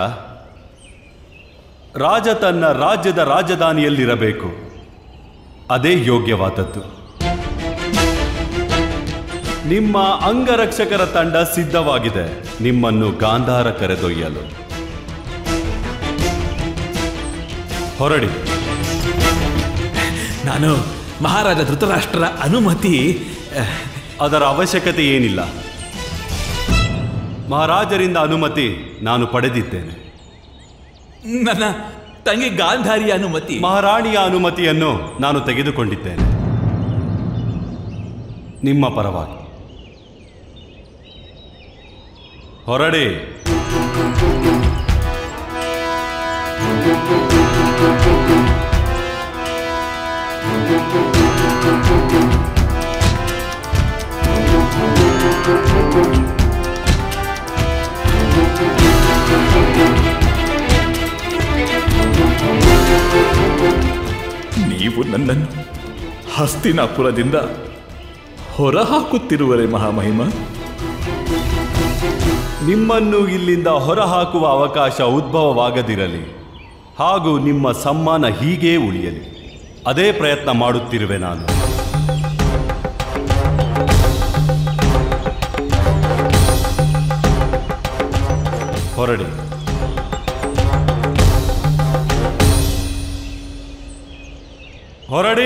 ರಾಜ ತನ್ನ ರಾಜ್ಯದ ರಾಜಧಾನಿಯಲ್ಲಿರಬೇಕು ಅದೇ ಯೋಗ್ಯವಾದದ್ದು ನಿಮ್ಮ ಅಂಗರಕ್ಷಕರ ತಂಡ ಸಿದ್ಧವಾಗಿದೆ ನಿಮ್ಮನ್ನು ಗಾಂಧಾರ ಕರೆದೊಯ್ಯಲು ಹೊರಡಿ ನಾನು ಮಹಾರಾಜ ಧೃತರಾಷ್ಟ್ರರ ಅನುಮತಿ ಅದರ ಅವಶ್ಯಕತೆ ಏನಿಲ್ಲ ಮಹಾರಾಜರಿಂದ ಅನುಮತಿ ನಾನು ಪಡೆದಿದ್ದೇನೆ ನನ್ನ ತಂಗಿ ಗಾಂಧಾರಿಯ ಅನುಮತಿ ಮಹಾರಾಣಿಯ ಅನುಮತಿಯನ್ನು ನಾನು ತೆಗೆದುಕೊಂಡಿದ್ದೇನೆ ನಿಮ್ಮ ಪರವಾಗಿ ಹೊರಡಿ ನೀವು ನನ್ನನ್ನು ಹಸ್ತಿನಾಪುರದಿಂದ ಹೊರಹಾಕುತ್ತಿರುವರೆ ಮಹಾಮಹಿಮ ನಿಮ್ಮನ್ನು ಇಲ್ಲಿಂದ ಹೊರಹಾಕುವ ಅವಕಾಶ ಉದ್ಭವವಾಗದಿರಲಿ ಹಾಗೂ ನಿಮ್ಮ ಸಮ್ಮಾನ ಹೀಗೇ ಉಳಿಯಲಿ ಅದೇ ಪ್ರಯತ್ನ ಮಾಡುತ್ತಿರುವೆ ನಾನು ಹೊರಡಿ ಹೊರಡಿ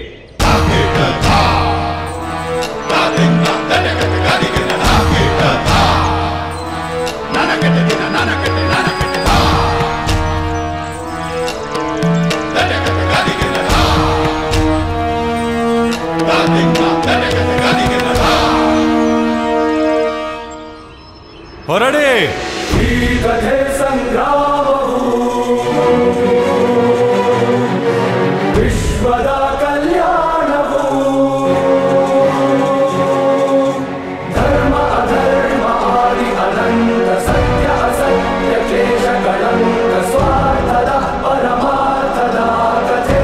ಹೊರಡಿ ವಿಶ್ವದ ಕಲ್ಯಾಣವು ಧರ್ಮ ಅಧರ್ಮ ಆದಿ ಅನಂತ ಸತ್ಯ ಅಸತ್ಯ ಕ್ಲೇಶ ಕಳಂಕ ಸ್ವಾರ್ಥದ ಪರಮಾರ್ಥದ ಕಥೆ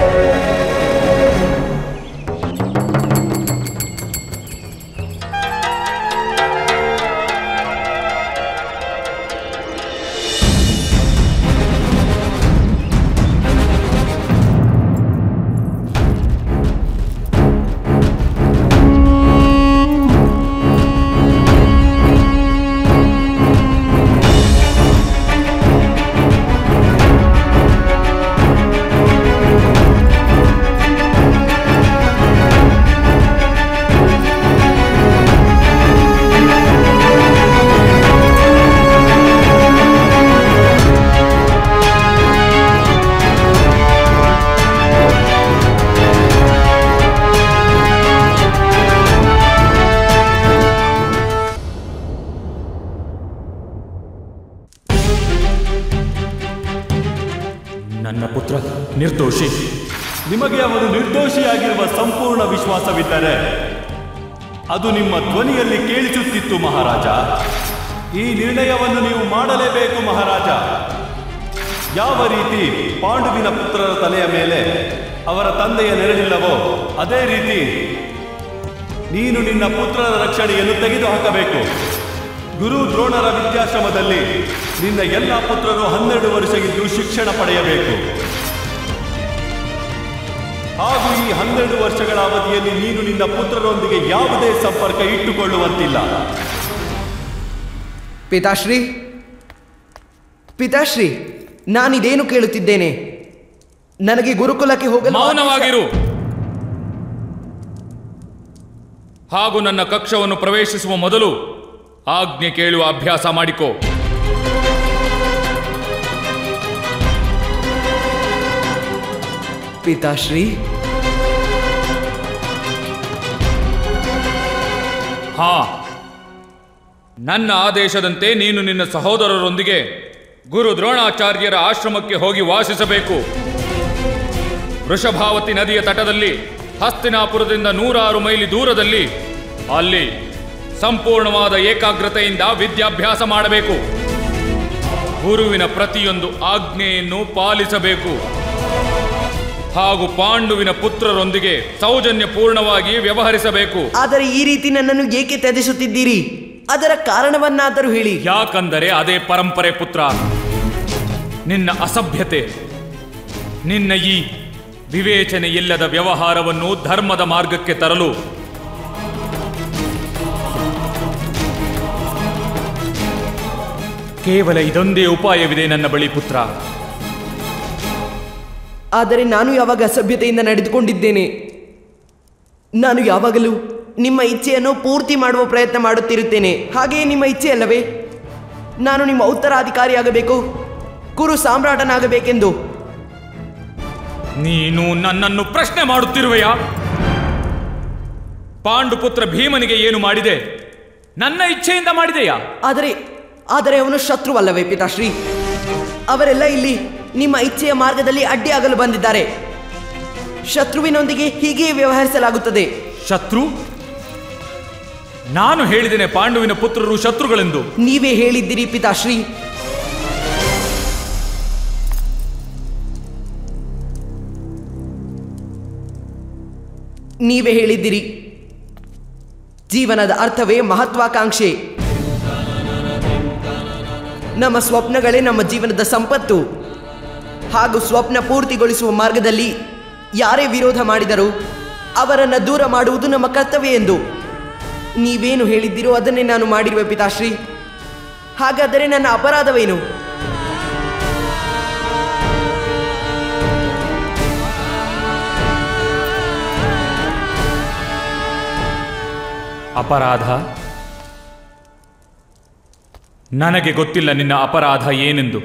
ನಿರ್ದೋಷಿ ನಿಮಗೆ ಅವನು ನಿರ್ದೋಷಿಯಾಗಿರುವ ಸಂಪೂರ್ಣ ವಿಶ್ವಾಸವಿದ್ದರೆ ಅದು ನಿಮ್ಮ ಧ್ವನಿಯಲ್ಲಿ ಕೇಳಿಸುತ್ತಿತ್ತು ಮಹಾರಾಜ ಈ ನಿರ್ಣಯವನ್ನು ನೀವು ಮಾಡಲೇಬೇಕು ಮಹಾರಾಜ ಯಾವ ರೀತಿ ಪಾಂಡುವಿನ ಪುತ್ರರ ತಲೆಯ ಮೇಲೆ ಅವರ ತಂದೆಯ ನೆರಳಿಲ್ಲವೋ ಅದೇ ರೀತಿ ನೀನು ನಿನ್ನ ಪುತ್ರರ ರಕ್ಷಣೆಯನ್ನು ತೆಗೆದುಹಾಕಬೇಕು ಗುರು ದ್ರೋಣರ ವಿದ್ಯಾಶ್ರಮದಲ್ಲಿ ನಿನ್ನ ಎಲ್ಲ ಪುತ್ರರು ಹನ್ನೆರಡು ವರ್ಷ ಇದ್ದು ಶಿಕ್ಷಣ ಪಡೆಯಬೇಕು ಹಾಗೂ ಈ ಹನ್ನೆರಡು ವರ್ಷಗಳ ಅವಧಿಯಲ್ಲಿ ನೀನು ನಿನ್ನ ಪುತ್ರರೊಂದಿಗೆ ಯಾವುದೇ ಸಂಪರ್ಕ ಇಟ್ಟುಕೊಳ್ಳುವಂತಿಲ್ಲ ಪಿತಾಶ್ರೀ ಪಿತಾಶ್ರೀ ನಾನಿದೇನು ಕೇಳುತ್ತಿದ್ದೇನೆ ನನಗೆ ಗುರುಕುಲಕ್ಕೆ ಹೋಗಲು ಮೌನವಾಗಿರು ಹಾಗೂ ನನ್ನ ಕಕ್ಷವನ್ನು ಪ್ರವೇಶಿಸುವ ಮೊದಲು ಆಜ್ಞೆ ಕೇಳುವ ಅಭ್ಯಾಸ ಮಾಡಿಕೋ ಪಿತಾಶ್ರೀ ಹಾ ನನ್ನ ಆದೇಶದಂತೆ ನೀನು ನಿನ್ನ ಸಹೋದರರೊಂದಿಗೆ ಗುರು ದ್ರೋಣಾಚಾರ್ಯರ ಆಶ್ರಮಕ್ಕೆ ಹೋಗಿ ವಾಸಿಸಬೇಕು ವೃಷಭಾವತಿ ನದಿಯ ತಟದಲ್ಲಿ ಹಸ್ತಿನಾಪುರದಿಂದ ನೂರಾರು ಮೈಲಿ ದೂರದಲ್ಲಿ ಅಲ್ಲಿ ಸಂಪೂರ್ಣವಾದ ಏಕಾಗ್ರತೆಯಿಂದ ವಿದ್ಯಾಭ್ಯಾಸ ಮಾಡಬೇಕು ಗುರುವಿನ ಪ್ರತಿಯೊಂದು ಆಜ್ಞೆಯನ್ನು ಪಾಲಿಸಬೇಕು ಹಾಗೂ ಪಾಂಡುವಿನ ಪುತ್ರರೊಂದಿಗೆ ಸೌಜನ್ಯಪೂರ್ಣವಾಗಿ ವ್ಯವಹರಿಸಬೇಕು ಆದರೆ ಈ ರೀತಿ ನನ್ನನ್ನು ಏಕೆ ತ್ಯಜಿಸುತ್ತಿದ್ದೀರಿ ಅದರ ಕಾರಣವನ್ನಾದರೂ ಹೇಳಿ ಯಾಕಂದರೆ ಅದೇ ಪರಂಪರೆ ಪುತ್ರ ನಿನ್ನ ಅಸಭ್ಯತೆ ನಿನ್ನ ಈ ವಿವೇಚನೆ ಇಲ್ಲದ ವ್ಯವಹಾರವನ್ನು ಧರ್ಮದ ಮಾರ್ಗಕ್ಕೆ ತರಲು ಕೇವಲ ಇದೊಂದೇ ಉಪಾಯವಿದೆ ನನ್ನ ಬಳಿ ಪುತ್ರ ಆದರೆ ನಾನು ಯಾವಾಗ ಅಸಭ್ಯತೆಯಿಂದ ನಡೆದುಕೊಂಡಿದ್ದೇನೆ ನಾನು ಯಾವಾಗಲೂ ನಿಮ್ಮ ಇಚ್ಛೆಯನ್ನು ಪೂರ್ತಿ ಮಾಡುವ ಪ್ರಯತ್ನ ಮಾಡುತ್ತಿರುತ್ತೇನೆ ಹಾಗೆಯೇ ನಿಮ್ಮ ಇಚ್ಛೆ ಅಲ್ಲವೇ ನಾನು ನಿಮ್ಮ ಉತ್ತರಾಧಿಕಾರಿಯಾಗಬೇಕು ಕುರು ಸಾಮ್ರಾಟನಾಗಬೇಕೆಂದು ನೀನು ನನ್ನನ್ನು ಪ್ರಶ್ನೆ ಮಾಡುತ್ತಿರುವೆಯಾ ಪಾಂಡುಪುತ್ರ ಭೀಮನಿಗೆ ಏನು ಮಾಡಿದೆ ನನ್ನ ಇಚ್ಛೆಯಿಂದ ಮಾಡಿದೆಯಾ ಆದರೆ ಆದರೆ ಅವನು ಶತ್ರುವಲ್ಲವೇ ಪಿತಾಶ್ರೀ ಅವರೆಲ್ಲ ಇಲ್ಲಿ ನಿಮ್ಮ ಇಚ್ಛೆಯ ಮಾರ್ಗದಲ್ಲಿ ಅಡ್ಡಿಯಾಗಲು ಬಂದಿದ್ದಾರೆ ಶತ್ರುವಿನೊಂದಿಗೆ ಹೀಗೆಯೇ ವ್ಯವಹರಿಸಲಾಗುತ್ತದೆ ಶತ್ರು ನಾನು ಹೇಳಿದ್ದೇನೆ ಪಾಂಡುವಿನ ಪುತ್ರರು ಶತ್ರುಗಳೆಂದು ನೀವೇ ಹೇಳಿದ್ದೀರಿ ಪಿತಾಶ್ರೀ ನೀವೇ ಹೇಳಿದ್ದೀರಿ ಜೀವನದ ಅರ್ಥವೇ ಮಹತ್ವಾಕಾಂಕ್ಷೆ ನಮ್ಮ ಸ್ವಪ್ನಗಳೇ ನಮ್ಮ ಜೀವನದ ಸಂಪತ್ತು ಹಾಗೂ ಸ್ವಪ್ನ ಪೂರ್ತಿಗೊಳಿಸುವ ಮಾರ್ಗದಲ್ಲಿ ಯಾರೇ ವಿರೋಧ ಮಾಡಿದರೂ ಅವರನ್ನು ದೂರ ಮಾಡುವುದು ನಮ್ಮ ಕರ್ತವ್ಯ ಎಂದು ನೀವೇನು ಹೇಳಿದ್ದೀರೋ ಅದನ್ನೇ ನಾನು ಮಾಡಿರುವೆ ಪಿತಾಶ್ರೀ ಹಾಗಾದರೆ ನನ್ನ ಅಪರಾಧವೇನು ಅಪರಾಧ ನನಗೆ ಗೊತ್ತಿಲ್ಲ ನಿನ್ನ ಅಪರಾಧ ಏನೆಂದು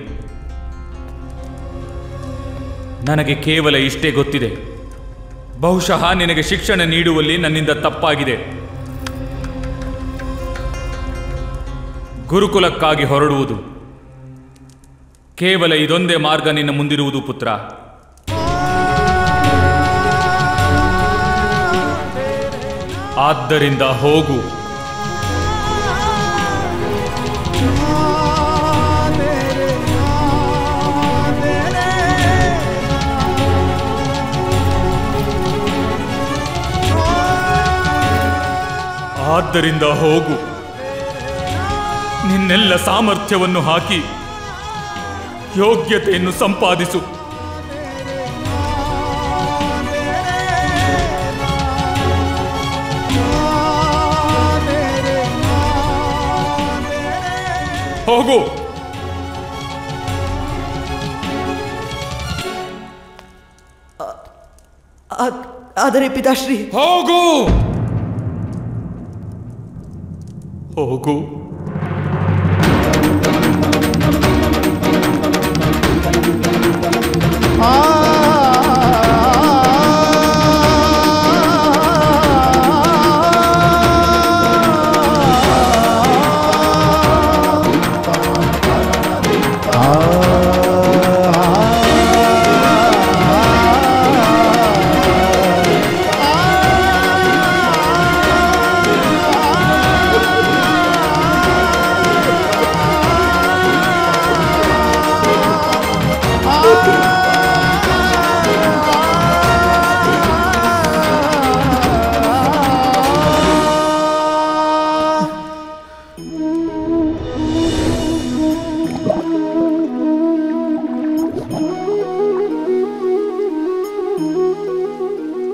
ನನಗೆ ಕೇವಲ ಇಷ್ಟೇ ಗೊತ್ತಿದೆ ಬಹುಶಃ ನಿನಗೆ ಶಿಕ್ಷಣ ನೀಡುವಲ್ಲಿ ನನ್ನಿಂದ ತಪ್ಪಾಗಿದೆ ಗುರುಕುಲಕ್ಕಾಗಿ ಹೊರಡುವುದು ಕೇವಲ ಇದೊಂದೇ ಮಾರ್ಗ ನಿನ್ನ ಮುಂದಿರುವುದು ಪುತ್ರ ಆದ್ದರಿಂದ ಹೋಗು ಆದ್ದರಿಂದ ಹೋಗು ನಿನ್ನೆಲ್ಲ ಸಾಮರ್ಥ್ಯವನ್ನು ಹಾಕಿ ಯೋಗ್ಯತೆಯನ್ನು ಸಂಪಾದಿಸು ಹೋಗು ಆ- ಆದರೆ ಪಿತಾಶ್ರೀ ಹೋಗು ಹೋಗು ಆ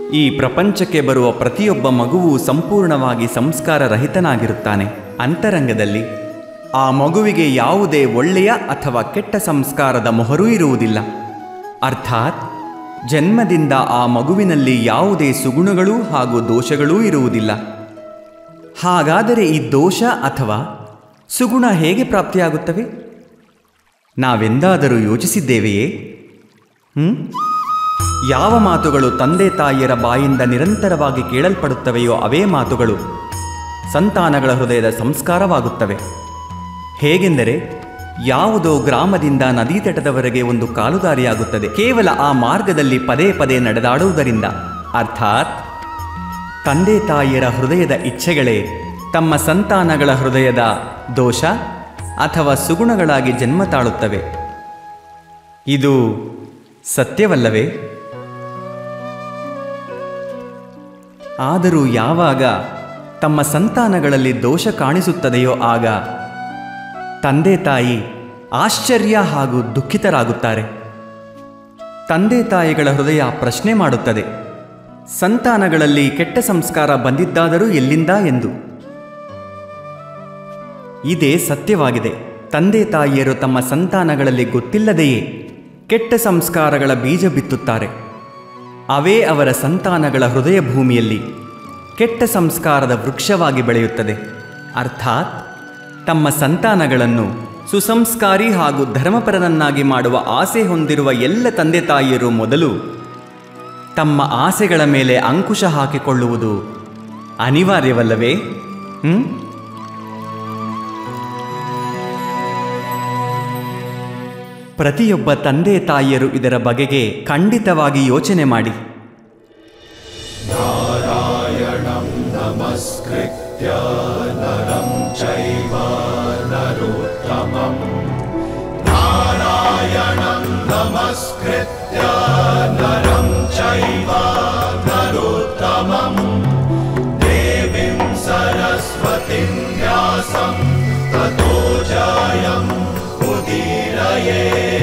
ಈ ಪ್ರಪಂಚಕ್ಕೆ ಬರುವ ಪ್ರತಿಯೊಬ್ಬ ಮಗುವು ಸಂಪೂರ್ಣವಾಗಿ ಸಂಸ್ಕಾರ ರಹಿತನಾಗಿರುತ್ತಾನೆ ಅಂತರಂಗದಲ್ಲಿ ಆ ಮಗುವಿಗೆ ಯಾವುದೇ ಒಳ್ಳೆಯ ಅಥವಾ ಕೆಟ್ಟ ಸಂಸ್ಕಾರದ ಮೊಹರೂ ಇರುವುದಿಲ್ಲ ಅರ್ಥಾತ್ ಜನ್ಮದಿಂದ ಆ ಮಗುವಿನಲ್ಲಿ ಯಾವುದೇ ಸುಗುಣಗಳೂ ಹಾಗೂ ದೋಷಗಳೂ ಇರುವುದಿಲ್ಲ ಹಾಗಾದರೆ ಈ ದೋಷ ಅಥವಾ ಸುಗುಣ ಹೇಗೆ ಪ್ರಾಪ್ತಿಯಾಗುತ್ತವೆ ನಾವೆಂದಾದರೂ ಯೋಚಿಸಿದ್ದೇವೆಯೇ ಹ್ಮ್? ಯಾವ ಮಾತುಗಳು ತಂದೆ ತಾಯಿಯರ ಬಾಯಿಂದ ನಿರಂತರವಾಗಿ ಕೇಳಲ್ಪಡುತ್ತವೆಯೋ ಅವೇ ಮಾತುಗಳು ಸಂತಾನಗಳ ಹೃದಯದ ಸಂಸ್ಕಾರವಾಗುತ್ತವೆ ಹೇಗೆಂದರೆ ಯಾವುದೋ ಗ್ರಾಮದಿಂದ ನದಿ ತಟದವರೆಗೆ ಒಂದು ಕಾಲುದಾರಿಯಾಗುತ್ತದೆ ಕೇವಲ ಆ ಮಾರ್ಗದಲ್ಲಿ ಪದೇ ಪದೇ ನಡೆದಾಡುವುದರಿಂದ ಅರ್ಥಾತ್ ತಂದೆ ತಾಯಿಯರ ಹೃದಯದ ಇಚ್ಛೆಗಳೇ ತಮ್ಮ ಸಂತಾನಗಳ ಹೃದಯದ ದೋಷ ಅಥವಾ ಸುಗುಣಗಳಾಗಿ ಜನ್ಮ ತಾಳುತ್ತವೆ ಇದು ಸತ್ಯವಲ್ಲವೇ ಆದರೂ ಯಾವಾಗ ತಮ್ಮ ಸಂತಾನಗಳಲ್ಲಿ ದೋಷ ಕಾಣಿಸುತ್ತದೆಯೋ ಆಗ ತಂದೆ ತಾಯಿ ಆಶ್ಚರ್ಯ ಹಾಗೂ ದುಃಖಿತರಾಗುತ್ತಾರೆ ತಂದೆ ತಾಯಿಗಳ ಹೃದಯ ಪ್ರಶ್ನೆ ಮಾಡುತ್ತದೆ ಸಂತಾನಗಳಲ್ಲಿ ಕೆಟ್ಟ ಸಂಸ್ಕಾರ ಬಂದಿದ್ದಾದರೂ ಎಲ್ಲಿಂದ ಎಂದು ಇದೇ ಸತ್ಯವಾಗಿದೆ ತಂದೆ ತಾಯಿಯರು ತಮ್ಮ ಸಂತಾನಗಳಲ್ಲಿ ಗೊತ್ತಿಲ್ಲದೆಯೇ ಕೆಟ್ಟ ಸಂಸ್ಕಾರಗಳ ಬೀಜ ಬಿತ್ತುತ್ತಾರೆ ಅವೇ ಅವರ ಸಂತಾನಗಳ ಹೃದಯ ಭೂಮಿಯಲ್ಲಿ ಕೆಟ್ಟ ಸಂಸ್ಕಾರದ ವೃಕ್ಷವಾಗಿ ಬೆಳೆಯುತ್ತದೆ ಅರ್ಥಾತ್ ತಮ್ಮ ಸಂತಾನಗಳನ್ನು ಸುಸಂಸ್ಕಾರಿ ಹಾಗೂ ಧರ್ಮಪರನನ್ನಾಗಿ ಮಾಡುವ ಆಸೆ ಹೊಂದಿರುವ ಎಲ್ಲ ತಂದೆ ತಾಯಿಯರು ಮೊದಲು ತಮ್ಮ ಆಸೆಗಳ ಮೇಲೆ ಅಂಕುಶ ಹಾಕಿಕೊಳ್ಳುವುದು ಅನಿವಾರ್ಯವಲ್ಲವೇ ಹ್ಮ್ ಪ್ರತಿಯೊಬ್ಬ ತಂದೆ ತಾಯಿಯರು ಇದರ ಬಗೆಗೆ ಖಂಡಿತವಾಗಿ ಯೋಚನೆ ಮಾಡಿ नारायणं नमस्कृत्य नरं चैव नरोत्तमम् नारायणं नमस्कृत्य नरं चैव नरोत्तमम् देवीं सरस्वतीं व्यासं ततो जयम् उदीरये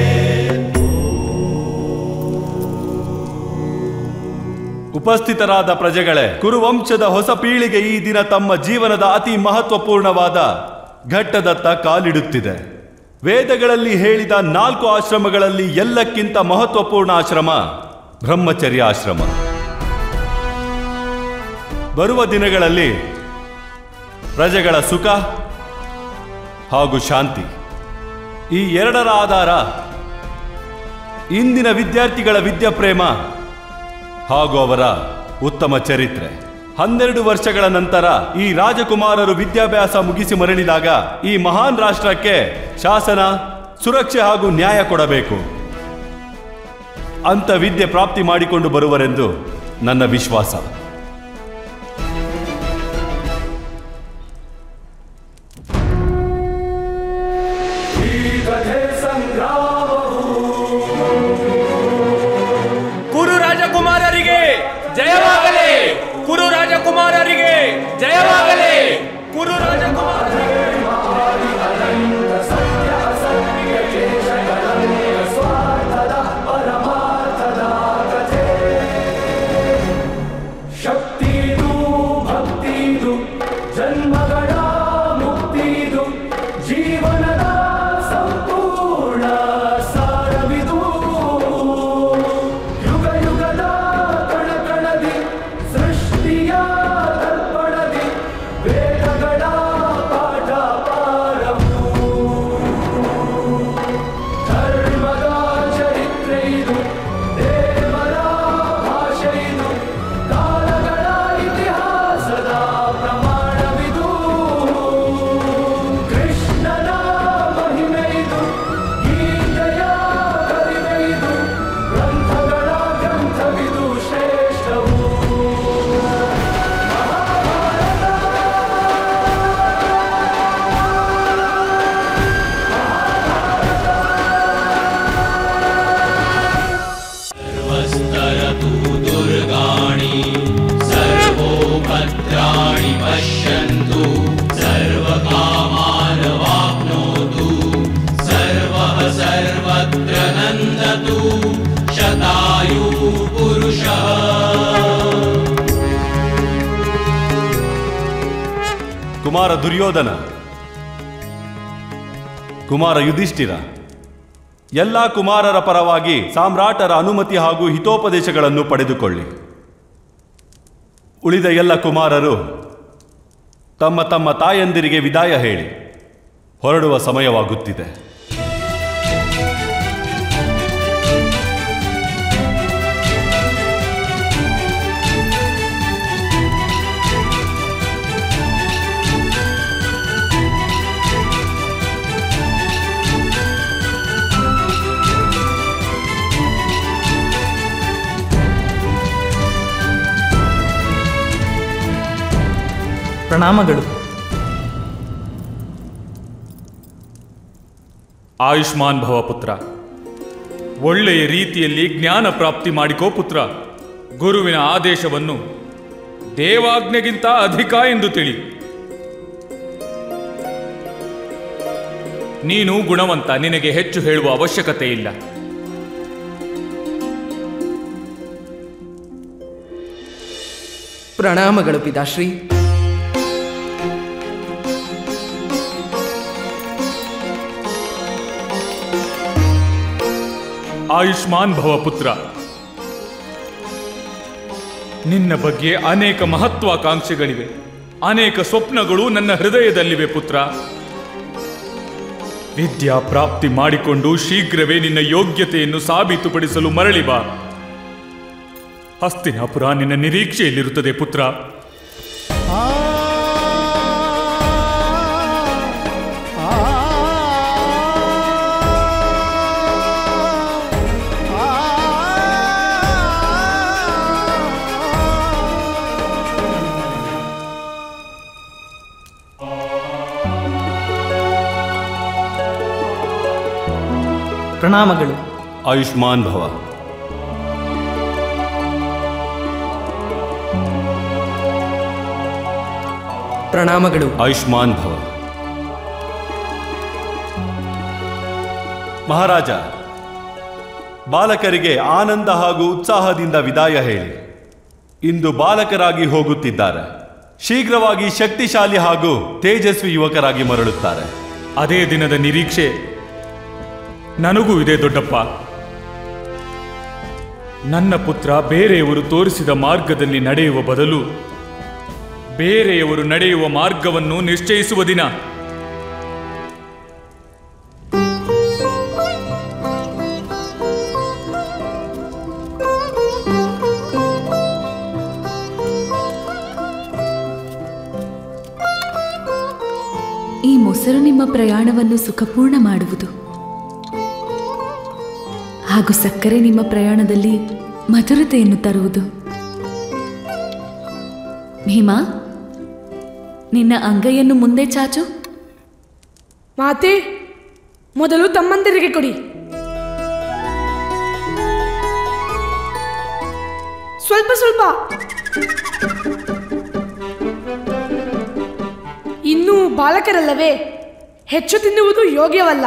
ಉಪಸ್ಥಿತರಾದ ಪ್ರಜೆಗಳೇ ಕುರುವಂಶದ ಹೊಸ ಪೀಳಿಗೆ ಈ ದಿನ ತಮ್ಮ ಜೀವನದ ಅತಿ ಮಹತ್ವಪೂರ್ಣವಾದ ಘಟ್ಟದತ್ತ ಕಾಲಿಡುತ್ತಿದೆ ವೇದಗಳಲ್ಲಿ ಹೇಳಿದ ನಾಲ್ಕು ಆಶ್ರಮಗಳಲ್ಲಿ ಎಲ್ಲಕ್ಕಿಂತ ಮಹತ್ವಪೂರ್ಣ ಆಶ್ರಮ ಬ್ರಹ್ಮಚರ್ಯ ಆಶ್ರಮ ಬರುವ ದಿನಗಳಲ್ಲಿ ಪ್ರಜೆಗಳ ಸುಖ ಹಾಗೂ ಶಾಂತಿ ಈ ಎರಡರ ಆಧಾರ ಇಂದಿನ ವಿದ್ಯಾರ್ಥಿಗಳ ವಿದ್ಯಾಪ್ರೇಮ ಹಾಗೂ ಅವರ ಉತ್ತಮ ಚರಿತ್ರೆ ಹನ್ನೆರಡು ವರ್ಷಗಳ ನಂತರ ಈ ರಾಜಕುಮಾರರು ವಿದ್ಯಾಭ್ಯಾಸ ಮುಗಿಸಿ ಮರಳಿದಾಗ ಈ ಮಹಾನ್ ರಾಷ್ಟ್ರಕ್ಕೆ ಶಾಸನ ಸುರಕ್ಷೆ ಹಾಗೂ ನ್ಯಾಯ ಕೊಡಬೇಕು ಅಂತ ವಿದ್ಯೆ ಪ್ರಾಪ್ತಿ ಮಾಡಿಕೊಂಡು ಬರುವರೆಂದು ನನ್ನ ವಿಶ್ವಾಸ ಈ ಕಥೆ ಸಂಗ್ರಾಮವು ಕುರು ರಾಜಕುಮಾರರಿಗೆ ಜಯವಾಗಲಿ ಕುರು ರಾಜಕುಮಾರರಿಗೆ ಜಯವಾಗಲಿ ಕುರು ರಾಜಕುಮಾರರಿಗೆ ಸತ್ಯ ಅಸತ್ಯ ಕೇಶಗಳನ್ಯ ಸ್ವಾರ್ಥದ ಪರಮಾರ್ಥದ ಕಥೆ ಶಕ್ತಿದು ಭಕ್ತಿದು ಜನ್ಮಗಳ ಮುಕ್ತಿದು ಜೀವನದ ಸಂಪೂರ್ಣ ಸಾರವಿದು ಯುಗ ಯುಗದ ಕಣಕಣದಿ ಸೃಷ್ಟಿಯ ದರ್ಪಣದಿ ವೇದಗಳ ಪಾಠ ಪಾರವು ಧರ್ಮದ ಚರಿತ್ರೆ ಇದು ದೇವರ ಭಾಷೆ ಇದು ಕಾಲಗಳ ಇತಿಹಾಸದ ಪ್ರಮಾಣವಿದು ಕೃಷ್ಣನ ಮಹಿಮೆ ಇದು ಗೀತೆಯ ಕಲಿಮೆ ಇದು ಗ್ರಂಥಗಳ ಗ್ರಂಥವಿದು ಶ್ರೇಷ್ಠವು सर्वस्तरतु दुर्गाणि सर्वोपद्राणि पश्यन्तु सर्वकामानवाप्नोतु सर्वः सर्वत्र नन्दतु शतायु पुरुषः ಕುಮಾರ ದುರ್ಯೋಧನ ಕುಮಾರ ಯುಧಿಷ್ಠಿರ ಎಲ್ಲ ಕುಮಾರರ ಪರವಾಗಿ ಸಾಮ್ರಾಟರ ಅನುಮತಿ ಹಾಗೂ ಹಿತೋಪದೇಶಗಳನ್ನು ಪಡೆದುಕೊಳ್ಳಿ ಉಳಿದ ಎಲ್ಲ ಕುಮಾರರು ತಮ್ಮ ತಮ್ಮ ತಾಯಂದಿರಿಗೆ ವಿದಾಯ ಹೇಳಿ ಹೊರಡುವ ಸಮಯವಾಗುತ್ತಿದೆ ಪ್ರಣಾಮಗಳು ಆಯುಷ್ಮಾನ್ ಭವ ಪುತ್ರ ಒಳ್ಳೆಯ ರೀತಿಯಲ್ಲಿ ಜ್ಞಾನ ಪ್ರಾಪ್ತಿ ಮಾಡಿಕೋ ಪುತ್ರ ಗುರುವಿನ ಆದೇಶವನ್ನು ದೇವಾಜ್ಞೆಗಿಂತ ಅಧಿಕ ಎಂದು ತಿಳಿ ನೀನು ಗುಣವಂತ ನಿನಗೆ ಹೆಚ್ಚು ಹೇಳುವ ಅವಶ್ಯಕತೆ ಇಲ್ಲ ಪ್ರಣಾಮಗಳು ಪಿತಾಶ್ರೀ ಆಯುಷ್ಮಾನ್ ಭವ ಪುತ್ರ ನಿನ್ನ ಬಗ್ಗೆ ಅನೇಕ ಮಹತ್ವಾಕಾಂಕ್ಷೆಗಳಿವೆ ಅನೇಕ ಸ್ವಪ್ನಗಳು ನನ್ನ ಹೃದಯದಲ್ಲಿವೆ ಪುತ್ರ ವಿದ್ಯಾ ಪ್ರಾಪ್ತಿ ಮಾಡಿಕೊಂಡು ಶೀಘ್ರವೇ ನಿನ್ನ ಯೋಗ್ಯತೆಯನ್ನು ಸಾಬೀತುಪಡಿಸಲು ಮರಳಿ ಬಾ ಹಸ್ತಿನಾಪುರ ನಿನ್ನ ನಿರೀಕ್ಷೆಯಲ್ಲಿರುತ್ತದೆ ಪುತ್ರ ಪ್ರಣಾಮಗಳು ಆಯುಷ್ಮಾನ್ ಭವ ಪ್ರಣಾಮಗಳು ಆಯುಷ್ಮಾನ್ ಭವ ಮಹಾರಾಜ ಬಾಲಕರಿಗೆ ಆನಂದ ಹಾಗೂ ಉತ್ಸಾಹದಿಂದ ವಿದಾಯ ಹೇಳಿ ಇಂದು ಬಾಲಕರಾಗಿ ಹೋಗುತ್ತಿದ್ದಾರೆ ಶೀಘ್ರವಾಗಿ ಶಕ್ತಿಶಾಲಿ ಹಾಗೂ ತೇಜಸ್ವಿ ಯುವಕರಾಗಿ ಮರಳುತ್ತಾರೆ ಅದೇ ದಿನದ ನಿರೀಕ್ಷೆ ನನಗೂ ಇದೆ ದೊಡ್ಡಪ್ಪ ನನ್ನ ಪುತ್ರ ಬೇರೆಯವರು ತೋರಿಸಿದ ಮಾರ್ಗದಲ್ಲಿ ನಡೆಯುವ ಬದಲು ಬೇರೆಯವರು ನಡೆಯುವ ಮಾರ್ಗವನ್ನು ನಿಶ್ಚಯಿಸುವ ದಿನ ಈ ಮೊಸರು ನಿಮ್ಮ ಪ್ರಯಾಣವನ್ನು ಸುಖಪೂರ್ಣ ಮಾಡುವುದು ಹಾಗೂ ಸಕ್ಕರೆ ನಿಮ್ಮ ಪ್ರಯಾಣದಲ್ಲಿ ಮಧುರತೆಯನ್ನು ತರುವುದು ಭೀಮಾ ನಿನ್ನ ಅಂಗೈಯನ್ನು ಮುಂದೆ ಚಾಚು ಮಾತೆ ಮೊದಲು ತಮ್ಮಂದಿರಿಗೆ ಕೊಡಿ ಸ್ವಲ್ಪ ಸ್ವಲ್ಪ ಇನ್ನೂ ಬಾಲಕರಲ್ಲವೇ ಹೆಚ್ಚು ತಿನ್ನುವುದು ಯೋಗ್ಯವಲ್ಲ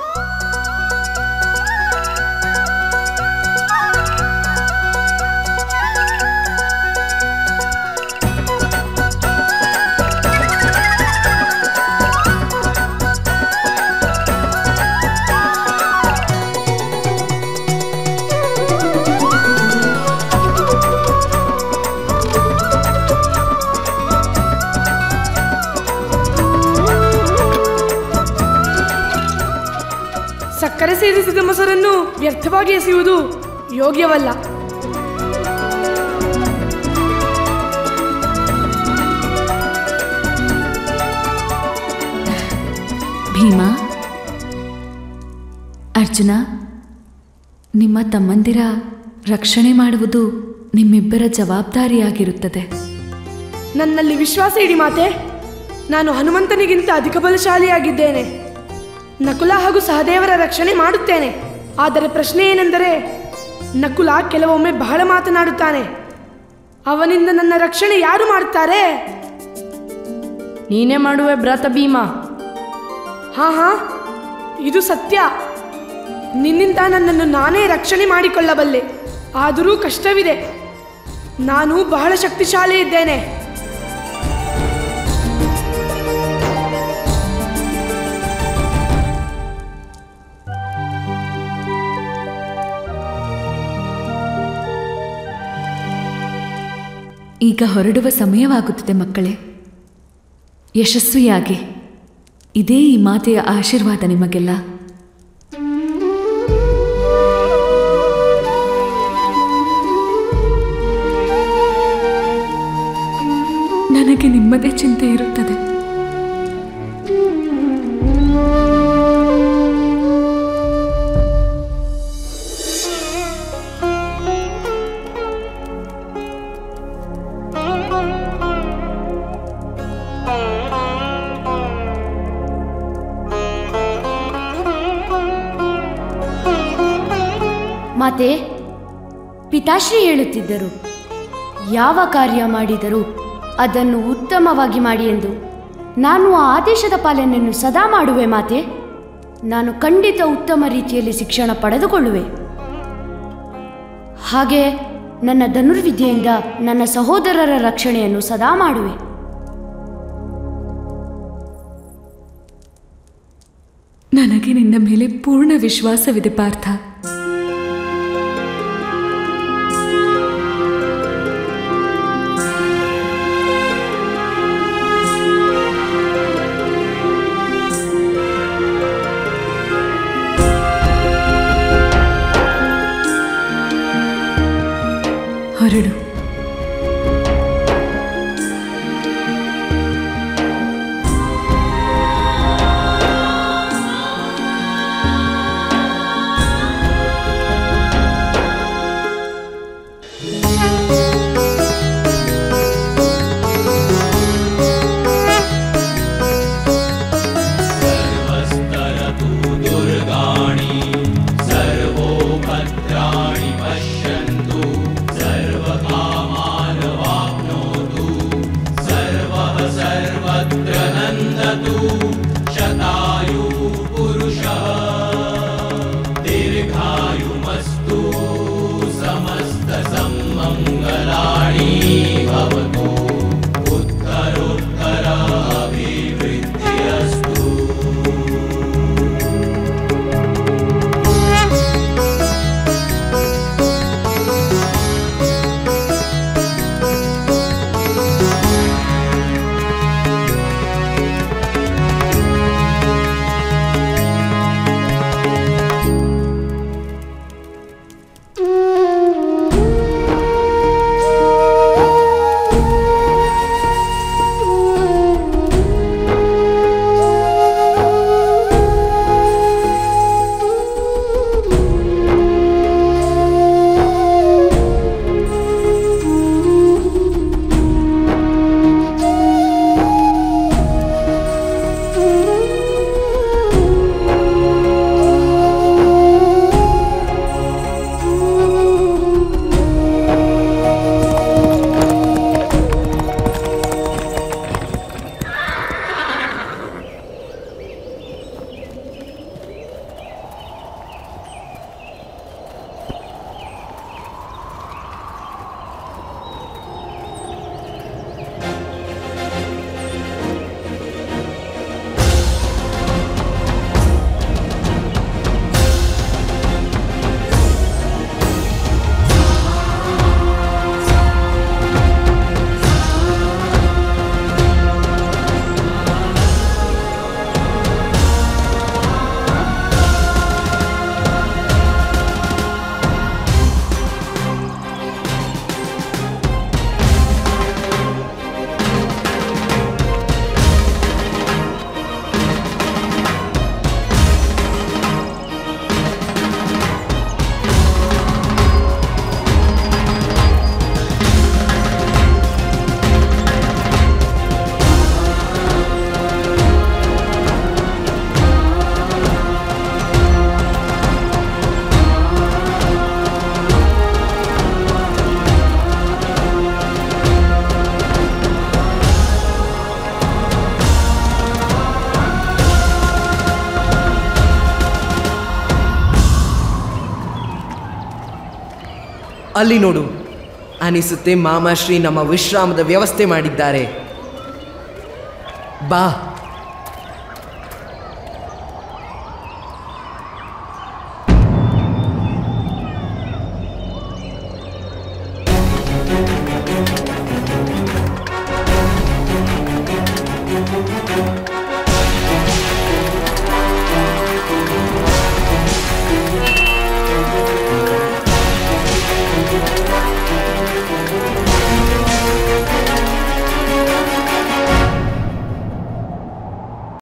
ಸಕ್ಕರೆ ಸೇರಿಸಿದ ಮೊಸರನ್ನು ವ್ಯರ್ಥವಾಗಿ ಎಸೆಯುವುದು ಯೋಗ್ಯವಲ್ಲ ಭೀಮಾ ಅರ್ಜುನ ನಿಮ್ಮ ತಮ್ಮಂದಿರ ರಕ್ಷಣೆ ಮಾಡುವುದು ನಿಮ್ಮಿಬ್ಬರ ಜವಾಬ್ದಾರಿಯಾಗಿರುತ್ತದೆ ನನ್ನಲ್ಲಿ ವಿಶ್ವಾಸ ಇಡಿ ಮಾತೆ ನಾನು ಹನುಮಂತನಿಗಿಂತ ಅಧಿಕ ಬಲಶಾಲಿಯಾಗಿದ್ದೇನೆ ನಕುಲ ಹಾಗೂ ಸಹದೇವರ ರಕ್ಷಣೆ ಮಾಡುತ್ತೇನೆ ಆದರೆ ಪ್ರಶ್ನೆ ಏನೆಂದರೆ ನಕುಲ ಕೆಲವೊಮ್ಮೆ ಬಹಳ ಮಾತನಾಡುತ್ತಾನೆ ಅವನಿಂದ ನನ್ನ ರಕ್ಷಣೆ ಯಾರು ಮಾಡುತ್ತಾರೆ ನೀನೇ ಮಾಡುವೆ ಭ್ರಾತ ಭೀಮ ಹಾ ಹಾ ಇದು ಸತ್ಯ ನಿನ್ನಿಂದ ನನ್ನನ್ನು ನಾನೇ ರಕ್ಷಣೆ ಮಾಡಿಕೊಳ್ಳಬಲ್ಲೆ ಆದರೂ ಕಷ್ಟವಿದೆ ನಾನು ಬಹಳ ಶಕ್ತಿಶಾಲಿ ಇದ್ದೇನೆ ಈಗ ಹೊರಡುವ ಸಮಯವಾಗುತ್ತದೆ ಮಕ್ಕಳೇ ಯಶಸ್ವಿಯಾಗಿ ಇದೇ ಈ ಮಾತೆಯ ಆಶೀರ್ವಾದ ನಿಮಗೆಲ್ಲ ನನಗೆ ನಿಮ್ಮದೇ ಚಿಂತೆ ಇರುತ್ತದೆ ಮಾತೆ ಪಿತಾಶ್ರೀ ಹೇಳುತ್ತಿದ್ದರು ಯಾವ ಕಾರ್ಯ ಮಾಡಿದರೂ ಅದನ್ನು ಉತ್ತಮವಾಗಿ ಮಾಡಿ ಎಂದು ನಾನು ಆ ಆದೇಶದ ಪಾಲನೆಯನ್ನು ಸದಾ ಮಾಡುವೆ ಮಾತೆ ನಾನು ಖಂಡಿತ ಉತ್ತಮ ರೀತಿಯಲ್ಲಿ ಶಿಕ್ಷಣ ಪಡೆದುಕೊಳ್ಳುವೆ ಹಾಗೆ ನನ್ನ ಧನುರ್ವಿದ್ಯೆಯಿಂದ ನನ್ನ ಸಹೋದರರ ರಕ್ಷಣೆಯನ್ನು ಸದಾ ಮಾಡುವೆ ನನಗೆ ನಿನ್ನ ಮೇಲೆ ಪೂರ್ಣ ವಿಶ್ವಾಸವಿದೆ ಪಾರ್ಥ ಹೊರಡು सर्वस्तरतु दुर्गाणि सर्वोपद्राणि पश्यन्तु सर्वकामानवाप्नोतु सर्वः सर्वत्र नन्दतु शतायु पुरुषः दीर्घायुमस्तु समस्तसम्मङ्गलानि भवतु उत्तरोत्तराभिवृद्धिरस्तु ಅಲ್ಲಿ ನೋಡು ಅನಿಸುತ್ತೆ ಮಾಮಾಶ್ರೀ ನಮ್ಮ ವಿಶ್ರಾಮದ ವ್ಯವಸ್ಥೆ ಮಾಡಿದ್ದಾರೆ ಬಾ ಿ